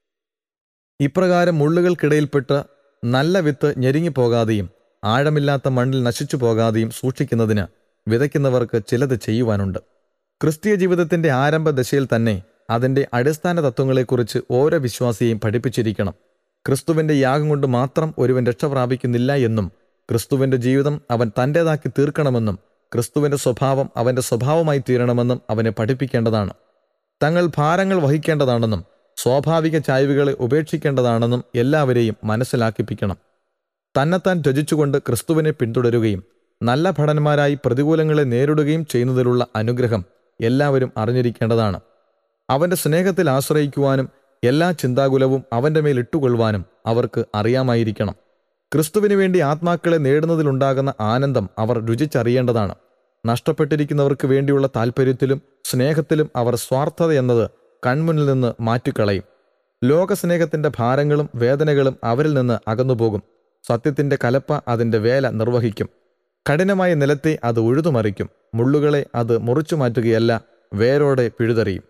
ഇപ്രകാരം മുള്ളുകൾക്കിടയിൽപ്പെട്ട് നല്ല വിത്ത് ഞെരുങ്ങിപ്പോകാതെയും ആഴമില്ലാത്ത മണ്ണിൽ നശിച്ചു പോകാതെയും സൂക്ഷിക്കുന്നതിന് വിതയ്ക്കുന്നവർക്ക് ചിലത് ചെയ്യുവാനുണ്ട് ക്രിസ്തീയ ജീവിതത്തിന്റെ ആരംഭ ദശയിൽ തന്നെ അതിന്റെ അടിസ്ഥാന തത്വങ്ങളെക്കുറിച്ച് ഓരോ വിശ്വാസിയെയും പഠിപ്പിച്ചിരിക്കണം ക്രിസ്തുവിന്റെ യാഗം കൊണ്ട് മാത്രം ഒരുവൻ രക്ഷ പ്രാപിക്കുന്നില്ല എന്നും ക്രിസ്തുവിന്റെ ജീവിതം അവൻ തൻ്റെതാക്കി തീർക്കണമെന്നും ക്രിസ്തുവിന്റെ സ്വഭാവം അവന്റെ സ്വഭാവമായി തീരണമെന്നും അവനെ പഠിപ്പിക്കേണ്ടതാണ് തങ്ങൾ ഭാരങ്ങൾ വഹിക്കേണ്ടതാണെന്നും സ്വാഭാവിക ചായ്വുകളെ ഉപേക്ഷിക്കേണ്ടതാണെന്നും എല്ലാവരെയും മനസ്സിലാക്കിപ്പിക്കണം തന്നെത്താൻ ത്യജിച്ചുകൊണ്ട് ക്രിസ്തുവിനെ പിന്തുടരുകയും നല്ല ഭടന്മാരായി പ്രതികൂലങ്ങളെ നേരിടുകയും ചെയ്യുന്നതിലുള്ള അനുഗ്രഹം എല്ലാവരും അറിഞ്ഞിരിക്കേണ്ടതാണ് അവന്റെ സ്നേഹത്തിൽ ആശ്രയിക്കുവാനും എല്ലാ ചിന്താകുലവും അവന്റെ മേൽ ഇട്ടുകൊള്ളുവാനും അവർക്ക് അറിയാമായിരിക്കണം ക്രിസ്തുവിനു വേണ്ടി ആത്മാക്കളെ നേടുന്നതിലുണ്ടാകുന്ന ആനന്ദം അവർ രുചിച്ചറിയേണ്ടതാണ് നഷ്ടപ്പെട്ടിരിക്കുന്നവർക്ക് വേണ്ടിയുള്ള താല്പര്യത്തിലും സ്നേഹത്തിലും അവർ സ്വാർത്ഥത എന്നത് കൺമുന്നിൽ നിന്ന് മാറ്റിക്കളയും ലോകസ്നേഹത്തിന്റെ ഭാരങ്ങളും വേദനകളും അവരിൽ നിന്ന് അകന്നുപോകും സത്യത്തിന്റെ കലപ്പ അതിന്റെ വേല നിർവഹിക്കും കഠിനമായ നിലത്തെ അത് ഉഴുതുമറിക്കും മുള്ളുകളെ അത് മുറിച്ചു മാറ്റുകയല്ല വേരോടെ പിഴുതെറിയും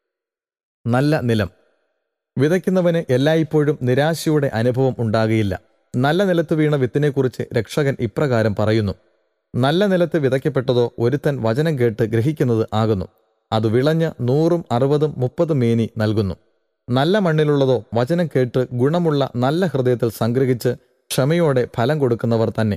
നല്ല നിലം വിതയ്ക്കുന്നവന് എല്ലായ്പ്പോഴും നിരാശയുടെ അനുഭവം ഉണ്ടാകുകയില്ല നല്ല നിലത്ത് വീണ വിത്തിനെക്കുറിച്ച് രക്ഷകൻ ഇപ്രകാരം പറയുന്നു നല്ല നിലത്ത് വിതയ്ക്കപ്പെട്ടതോ ഒരുത്തൻ വചനം കേട്ട് ഗ്രഹിക്കുന്നത് ആകുന്നു അത് വിളഞ്ഞ് നൂറും അറുപതും മുപ്പതും മേനി നൽകുന്നു നല്ല മണ്ണിലുള്ളതോ വചനം കേട്ട് ഗുണമുള്ള നല്ല ഹൃദയത്തിൽ സംഗ്രഹിച്ച് ക്ഷമയോടെ ഫലം കൊടുക്കുന്നവർ തന്നെ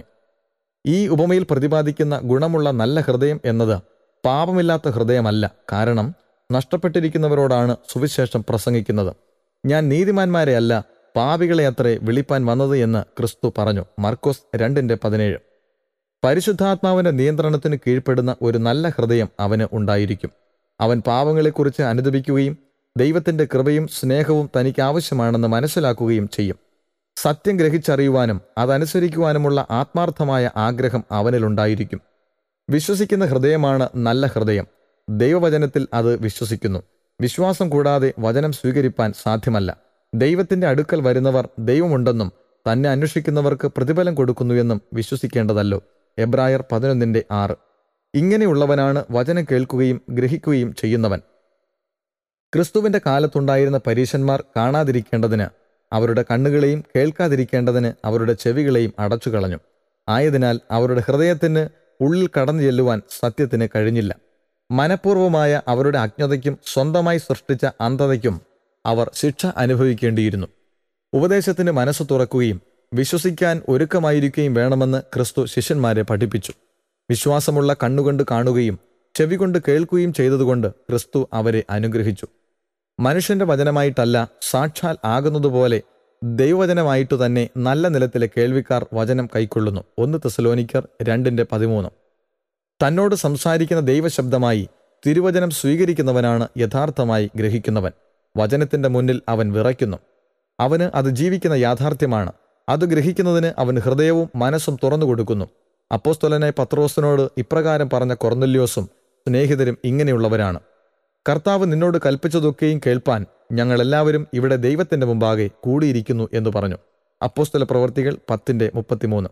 ഈ ഉപമയിൽ പ്രതിപാദിക്കുന്ന ഗുണമുള്ള നല്ല ഹൃദയം എന്നത് പാപമില്ലാത്ത ഹൃദയമല്ല കാരണം നഷ്ടപ്പെട്ടിരിക്കുന്നവരോടാണ് സുവിശേഷം പ്രസംഗിക്കുന്നത് ഞാൻ നീതിമാന്മാരെ അല്ല പാപികളെ അത്രേ വിളിപ്പാൻ വന്നത് എന്ന് ക്രിസ്തു പറഞ്ഞു മർക്കോസ് രണ്ടിന്റെ പതിനേഴ് പരിശുദ്ധാത്മാവിന്റെ നിയന്ത്രണത്തിന് കീഴ്പ്പെടുന്ന ഒരു നല്ല ഹൃദയം അവന് ഉണ്ടായിരിക്കും അവൻ പാവങ്ങളെക്കുറിച്ച് അനുദപിക്കുകയും ദൈവത്തിന്റെ കൃപയും സ്നേഹവും തനിക്ക് ആവശ്യമാണെന്ന് മനസ്സിലാക്കുകയും ചെയ്യും സത്യം ഗ്രഹിച്ചറിയുവാനും അതനുസരിക്കുവാനുമുള്ള ആത്മാർത്ഥമായ ആഗ്രഹം അവനിലുണ്ടായിരിക്കും വിശ്വസിക്കുന്ന ഹൃദയമാണ് നല്ല ഹൃദയം ദൈവവചനത്തിൽ അത് വിശ്വസിക്കുന്നു വിശ്വാസം കൂടാതെ വചനം സ്വീകരിപ്പാൻ സാധ്യമല്ല ദൈവത്തിന്റെ അടുക്കൽ വരുന്നവർ ദൈവമുണ്ടെന്നും തന്നെ അന്വേഷിക്കുന്നവർക്ക് പ്രതിഫലം കൊടുക്കുന്നുവെന്നും വിശ്വസിക്കേണ്ടതല്ലോ എബ്രായർ പതിനൊന്നിന്റെ ആറ് ഇങ്ങനെയുള്ളവനാണ് വചനം കേൾക്കുകയും ഗ്രഹിക്കുകയും ചെയ്യുന്നവൻ ക്രിസ്തുവിന്റെ കാലത്തുണ്ടായിരുന്ന പരീശന്മാർ കാണാതിരിക്കേണ്ടതിന് അവരുടെ കണ്ണുകളെയും കേൾക്കാതിരിക്കേണ്ടതിന് അവരുടെ ചെവികളെയും അടച്ചുകളഞ്ഞു ആയതിനാൽ അവരുടെ ഹൃദയത്തിന് ഉള്ളിൽ കടന്നു ചെല്ലുവാൻ സത്യത്തിന് കഴിഞ്ഞില്ല മനഃപൂർവമായ അവരുടെ അജ്ഞതയ്ക്കും സ്വന്തമായി സൃഷ്ടിച്ച അന്ധതയ്ക്കും അവർ ശിക്ഷ അനുഭവിക്കേണ്ടിയിരുന്നു ഉപദേശത്തിന് മനസ്സ് തുറക്കുകയും വിശ്വസിക്കാൻ ഒരുക്കമായിരിക്കുകയും വേണമെന്ന് ക്രിസ്തു ശിഷ്യന്മാരെ പഠിപ്പിച്ചു വിശ്വാസമുള്ള കണ്ണുകൊണ്ട് കാണുകയും ചെവി കൊണ്ട് കേൾക്കുകയും ചെയ്തതുകൊണ്ട് ക്രിസ്തു അവരെ അനുഗ്രഹിച്ചു മനുഷ്യന്റെ വചനമായിട്ടല്ല സാക്ഷാൽ ആകുന്നതുപോലെ ദൈവവചനമായിട്ടു തന്നെ നല്ല നിലത്തിലെ കേൾവിക്കാർ വചനം കൈക്കൊള്ളുന്നു ഒന്ന് തെസലോനിക്കർ രണ്ടിന്റെ പതിമൂന്ന് തന്നോട് സംസാരിക്കുന്ന ദൈവശബ്ദമായി തിരുവചനം സ്വീകരിക്കുന്നവനാണ് യഥാർത്ഥമായി ഗ്രഹിക്കുന്നവൻ വചനത്തിന്റെ മുന്നിൽ അവൻ വിറയ്ക്കുന്നു അവന് അത് ജീവിക്കുന്ന യാഥാർത്ഥ്യമാണ് അത് ഗ്രഹിക്കുന്നതിന് അവൻ ഹൃദയവും മനസ്സും തുറന്നു കൊടുക്കുന്നു അപ്പോസ്തലനായ പത്രോസിനോട് ഇപ്രകാരം പറഞ്ഞ കൊർന്നല്യോസും സ്നേഹിതരും ഇങ്ങനെയുള്ളവരാണ് കർത്താവ് നിന്നോട് കൽപ്പിച്ചതൊക്കെയും കേൾപ്പാൻ ഞങ്ങളെല്ലാവരും ഇവിടെ ദൈവത്തിന്റെ മുമ്പാകെ കൂടിയിരിക്കുന്നു എന്ന് പറഞ്ഞു അപ്പോസ്തല പ്രവർത്തികൾ പത്തിന്റെ മുപ്പത്തിമൂന്ന്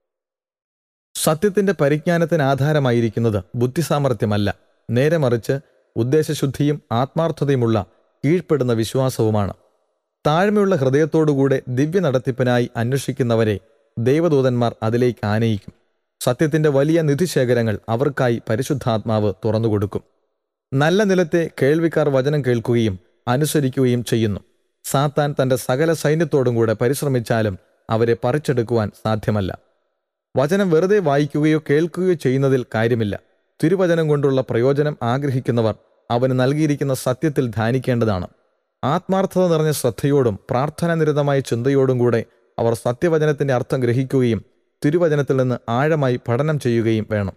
സത്യത്തിന്റെ പരിജ്ഞാനത്തിന് ആധാരമായിരിക്കുന്നത് ബുദ്ധിസാമർഥ്യമല്ല നേരെ മറിച്ച് ഉദ്ദേശശുദ്ധിയും ആത്മാർത്ഥതയുമുള്ള കീഴ്പ്പെടുന്ന വിശ്വാസവുമാണ് താഴ്മയുള്ള ഹൃദയത്തോടുകൂടെ ദിവ്യ നടത്തിപ്പിനായി അന്വേഷിക്കുന്നവരെ ദൈവദൂതന്മാർ അതിലേക്ക് ആനയിക്കും സത്യത്തിന്റെ വലിയ നിധിശേഖരങ്ങൾ അവർക്കായി പരിശുദ്ധാത്മാവ് തുറന്നുകൊടുക്കും നല്ല നിലത്തെ കേൾവിക്കാർ വചനം കേൾക്കുകയും അനുസരിക്കുകയും ചെയ്യുന്നു സാത്താൻ തന്റെ സകല സൈന്യത്തോടും കൂടെ പരിശ്രമിച്ചാലും അവരെ പറിച്ചെടുക്കുവാൻ സാധ്യമല്ല വചനം വെറുതെ വായിക്കുകയോ കേൾക്കുകയോ ചെയ്യുന്നതിൽ കാര്യമില്ല തിരുവചനം കൊണ്ടുള്ള പ്രയോജനം ആഗ്രഹിക്കുന്നവർ അവന് നൽകിയിരിക്കുന്ന സത്യത്തിൽ ധ്യാനിക്കേണ്ടതാണ് ആത്മാർത്ഥത നിറഞ്ഞ ശ്രദ്ധയോടും പ്രാർത്ഥനാനിരതമായ ചിന്തയോടും കൂടെ അവർ സത്യവചനത്തിന്റെ അർത്ഥം ഗ്രഹിക്കുകയും തിരുവചനത്തിൽ നിന്ന് ആഴമായി പഠനം ചെയ്യുകയും വേണം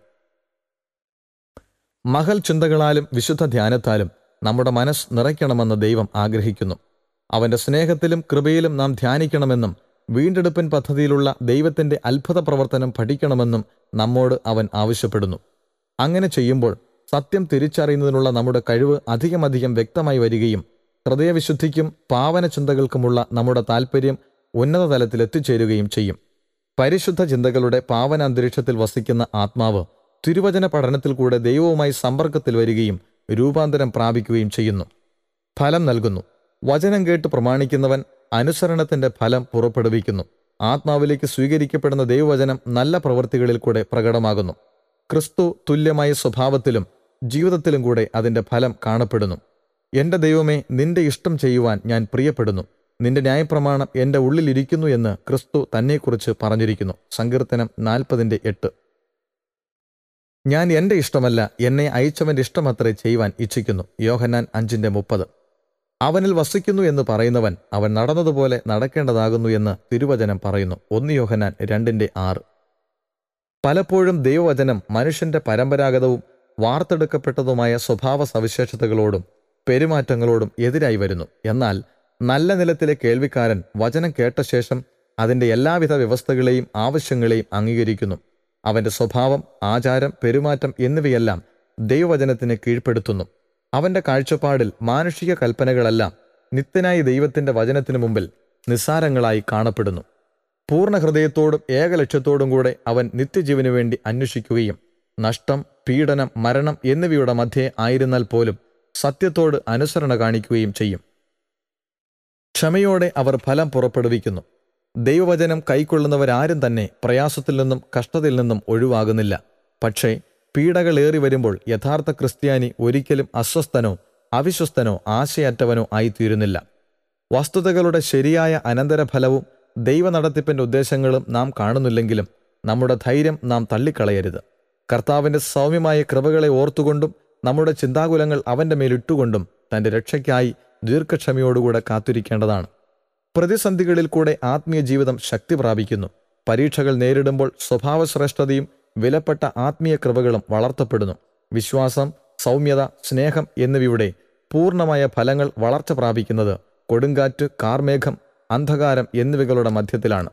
മഹൽ ചിന്തകളാലും വിശുദ്ധ ധ്യാനത്താലും നമ്മുടെ മനസ്സ് നിറയ്ക്കണമെന്ന് ദൈവം ആഗ്രഹിക്കുന്നു അവന്റെ സ്നേഹത്തിലും കൃപയിലും നാം ധ്യാനിക്കണമെന്നും വീണ്ടെടുപ്പിൻ പദ്ധതിയിലുള്ള ദൈവത്തിന്റെ അത്ഭുത പ്രവർത്തനം പഠിക്കണമെന്നും നമ്മോട് അവൻ ആവശ്യപ്പെടുന്നു അങ്ങനെ ചെയ്യുമ്പോൾ സത്യം തിരിച്ചറിയുന്നതിനുള്ള നമ്മുടെ കഴിവ് അധികമധികം വ്യക്തമായി വരികയും ഹൃദയവിശുദ്ധിക്കും പാവന ചിന്തകൾക്കുമുള്ള നമ്മുടെ താൽപ്പര്യം ഉന്നത തലത്തിൽ എത്തിച്ചേരുകയും ചെയ്യും പരിശുദ്ധ ചിന്തകളുടെ പാവന അന്തരീക്ഷത്തിൽ വസിക്കുന്ന ആത്മാവ് തിരുവചന പഠനത്തിൽ കൂടെ ദൈവവുമായി സമ്പർക്കത്തിൽ വരികയും രൂപാന്തരം പ്രാപിക്കുകയും ചെയ്യുന്നു ഫലം നൽകുന്നു വചനം കേട്ട് പ്രമാണിക്കുന്നവൻ അനുസരണത്തിന്റെ ഫലം പുറപ്പെടുവിക്കുന്നു ആത്മാവിലേക്ക് സ്വീകരിക്കപ്പെടുന്ന ദൈവവചനം നല്ല പ്രവൃത്തികളിൽ കൂടെ പ്രകടമാകുന്നു ക്രിസ്തു തുല്യമായ സ്വഭാവത്തിലും ജീവിതത്തിലും കൂടെ അതിന്റെ ഫലം കാണപ്പെടുന്നു എന്റെ ദൈവമേ നിന്റെ ഇഷ്ടം ചെയ്യുവാൻ ഞാൻ പ്രിയപ്പെടുന്നു നിന്റെ ന്യായപ്രമാണം എന്റെ ഉള്ളിലിരിക്കുന്നു എന്ന് ക്രിസ്തു തന്നെക്കുറിച്ച് പറഞ്ഞിരിക്കുന്നു സങ്കീർത്തനം നാൽപ്പതിന്റെ എട്ട് ഞാൻ എന്റെ ഇഷ്ടമല്ല എന്നെ അയച്ചവന്റെ ഇഷ്ടമത്രേ ചെയ്യുവാൻ ഇച്ഛിക്കുന്നു യോഹന്നാൻ അഞ്ചിന്റെ മുപ്പത് അവനിൽ വസിക്കുന്നു എന്ന് പറയുന്നവൻ അവൻ നടന്നതുപോലെ നടക്കേണ്ടതാകുന്നു എന്ന് തിരുവചനം പറയുന്നു ഒന്ന് യോഹന്നാൻ രണ്ടിന്റെ ആറ് പലപ്പോഴും ദൈവവചനം മനുഷ്യന്റെ പരമ്പരാഗതവും വാർത്തെടുക്കപ്പെട്ടതുമായ സ്വഭാവ സവിശേഷതകളോടും പെരുമാറ്റങ്ങളോടും എതിരായി വരുന്നു എന്നാൽ നല്ല നിലത്തിലെ കേൾവിക്കാരൻ വചനം കേട്ട ശേഷം അതിന്റെ എല്ലാവിധ വ്യവസ്ഥകളെയും ആവശ്യങ്ങളെയും അംഗീകരിക്കുന്നു അവന്റെ സ്വഭാവം ആചാരം പെരുമാറ്റം എന്നിവയെല്ലാം ദൈവവചനത്തിന് കീഴ്പ്പെടുത്തുന്നു അവന്റെ കാഴ്ചപ്പാടിൽ മാനുഷിക കൽപ്പനകളെല്ലാം നിത്യനായ ദൈവത്തിന്റെ വചനത്തിനു മുമ്പിൽ നിസ്സാരങ്ങളായി കാണപ്പെടുന്നു പൂർണ്ണ ഹൃദയത്തോടും ഏകലക്ഷ്യത്തോടും കൂടെ അവൻ നിത്യജീവനു വേണ്ടി അന്വേഷിക്കുകയും നഷ്ടം പീഡനം മരണം എന്നിവയുടെ മധ്യേ ആയിരുന്നാൽ പോലും സത്യത്തോട് അനുസരണ കാണിക്കുകയും ചെയ്യും ക്ഷമയോടെ അവർ ഫലം പുറപ്പെടുവിക്കുന്നു ദൈവവചനം കൈക്കൊള്ളുന്നവരാരും തന്നെ പ്രയാസത്തിൽ നിന്നും കഷ്ടതയിൽ നിന്നും ഒഴിവാകുന്നില്ല പക്ഷേ പീഡകൾ ഏറി വരുമ്പോൾ യഥാർത്ഥ ക്രിസ്ത്യാനി ഒരിക്കലും അസ്വസ്ഥനോ അവിശ്വസ്തനോ ആശയറ്റവനോ ആയിത്തീരുന്നില്ല വസ്തുതകളുടെ ശരിയായ അനന്തരഫലവും ദൈവനടത്തിപ്പിന്റെ ഉദ്ദേശങ്ങളും നാം കാണുന്നില്ലെങ്കിലും നമ്മുടെ ധൈര്യം നാം തള്ളിക്കളയരുത് കർത്താവിന്റെ സൗമ്യമായ കൃപകളെ ഓർത്തുകൊണ്ടും നമ്മുടെ ചിന്താകുലങ്ങൾ അവന്റെ മേലിട്ടുകൊണ്ടും തന്റെ രക്ഷയ്ക്കായി ദീർഘക്ഷമയോടുകൂടെ കാത്തിരിക്കേണ്ടതാണ് പ്രതിസന്ധികളിൽ കൂടെ ആത്മീയ ജീവിതം ശക്തി പ്രാപിക്കുന്നു പരീക്ഷകൾ നേരിടുമ്പോൾ സ്വഭാവശ്രേഷ്ഠതയും വിലപ്പെട്ട ആത്മീയ കൃപകളും വളർത്തപ്പെടുന്നു വിശ്വാസം സൗമ്യത സ്നേഹം എന്നിവയുടെ പൂർണ്ണമായ ഫലങ്ങൾ വളർച്ച പ്രാപിക്കുന്നത് കൊടുങ്കാറ്റ് കാർമേഘം അന്ധകാരം എന്നിവകളുടെ മധ്യത്തിലാണ്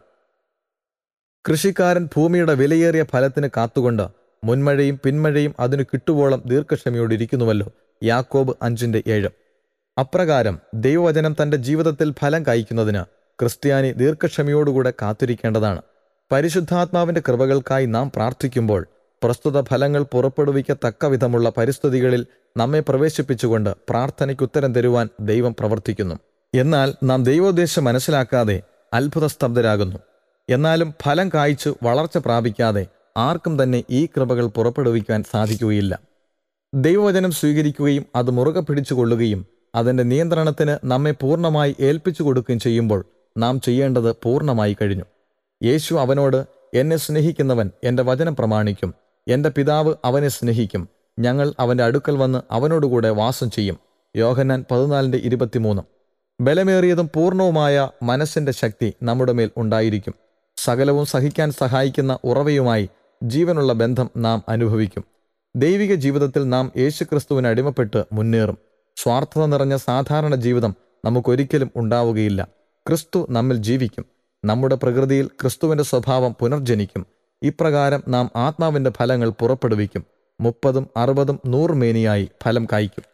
കൃഷിക്കാരൻ ഭൂമിയുടെ വിലയേറിയ ഫലത്തിന് കാത്തുകൊണ്ട് മുൻമഴയും പിന്മഴയും അതിനു കിട്ടുവോളം ദീർഘക്ഷമയോടിരിക്കുന്നുവല്ലോ യാക്കോബ് അഞ്ചിന്റെ ഏഴ് അപ്രകാരം ദൈവവചനം തന്റെ ജീവിതത്തിൽ ഫലം കായ്ക്കുന്നതിന് ക്രിസ്ത്യാനി ദീർഘക്ഷമയോടുകൂടെ കാത്തിരിക്കേണ്ടതാണ് പരിശുദ്ധാത്മാവിന്റെ കൃപകൾക്കായി നാം പ്രാർത്ഥിക്കുമ്പോൾ പ്രസ്തുത ഫലങ്ങൾ പുറപ്പെടുവിക്കത്തക്ക വിധമുള്ള പരിസ്ഥിതികളിൽ നമ്മെ പ്രവേശിപ്പിച്ചുകൊണ്ട് പ്രാർത്ഥനയ്ക്ക് ഉത്തരം തരുവാൻ ദൈവം പ്രവർത്തിക്കുന്നു എന്നാൽ നാം ദൈവോദ്ദേശം മനസ്സിലാക്കാതെ അത്ഭുത സ്തബ്ധരാകുന്നു എന്നാലും ഫലം കായ്ച്ചു വളർച്ച പ്രാപിക്കാതെ ആർക്കും തന്നെ ഈ കൃപകൾ പുറപ്പെടുവിക്കാൻ സാധിക്കുകയില്ല ദൈവവചനം സ്വീകരിക്കുകയും അത് മുറുകെ പിടിച്ചുകൊള്ളുകയും അതിന്റെ നിയന്ത്രണത്തിന് നമ്മെ പൂർണ്ണമായി ഏൽപ്പിച്ചു കൊടുക്കുകയും ചെയ്യുമ്പോൾ നാം ചെയ്യേണ്ടത് പൂർണ്ണമായി കഴിഞ്ഞു യേശു അവനോട് എന്നെ സ്നേഹിക്കുന്നവൻ എൻ്റെ വചനം പ്രമാണിക്കും എൻ്റെ പിതാവ് അവനെ സ്നേഹിക്കും ഞങ്ങൾ അവൻ്റെ അടുക്കൽ വന്ന് അവനോടുകൂടെ വാസം ചെയ്യും യോഹന്നാൻ പതിനാലിൻ്റെ ഇരുപത്തിമൂന്ന് ബലമേറിയതും പൂർണ്ണവുമായ മനസ്സിന്റെ ശക്തി നമ്മുടെ മേൽ ഉണ്ടായിരിക്കും സകലവും സഹിക്കാൻ സഹായിക്കുന്ന ഉറവയുമായി ജീവനുള്ള ബന്ധം നാം അനുഭവിക്കും ദൈവിക ജീവിതത്തിൽ നാം യേശുക്രിസ്തുവിന് അടിമപ്പെട്ട് മുന്നേറും സ്വാർത്ഥത നിറഞ്ഞ സാധാരണ ജീവിതം നമുക്കൊരിക്കലും ഉണ്ടാവുകയില്ല ക്രിസ്തു നമ്മിൽ ജീവിക്കും നമ്മുടെ പ്രകൃതിയിൽ ക്രിസ്തുവിന്റെ സ്വഭാവം പുനർജനിക്കും ഇപ്രകാരം നാം ആത്മാവിന്റെ ഫലങ്ങൾ പുറപ്പെടുവിക്കും മുപ്പതും അറുപതും നൂറ് മേനിയായി ഫലം കായ്ക്കും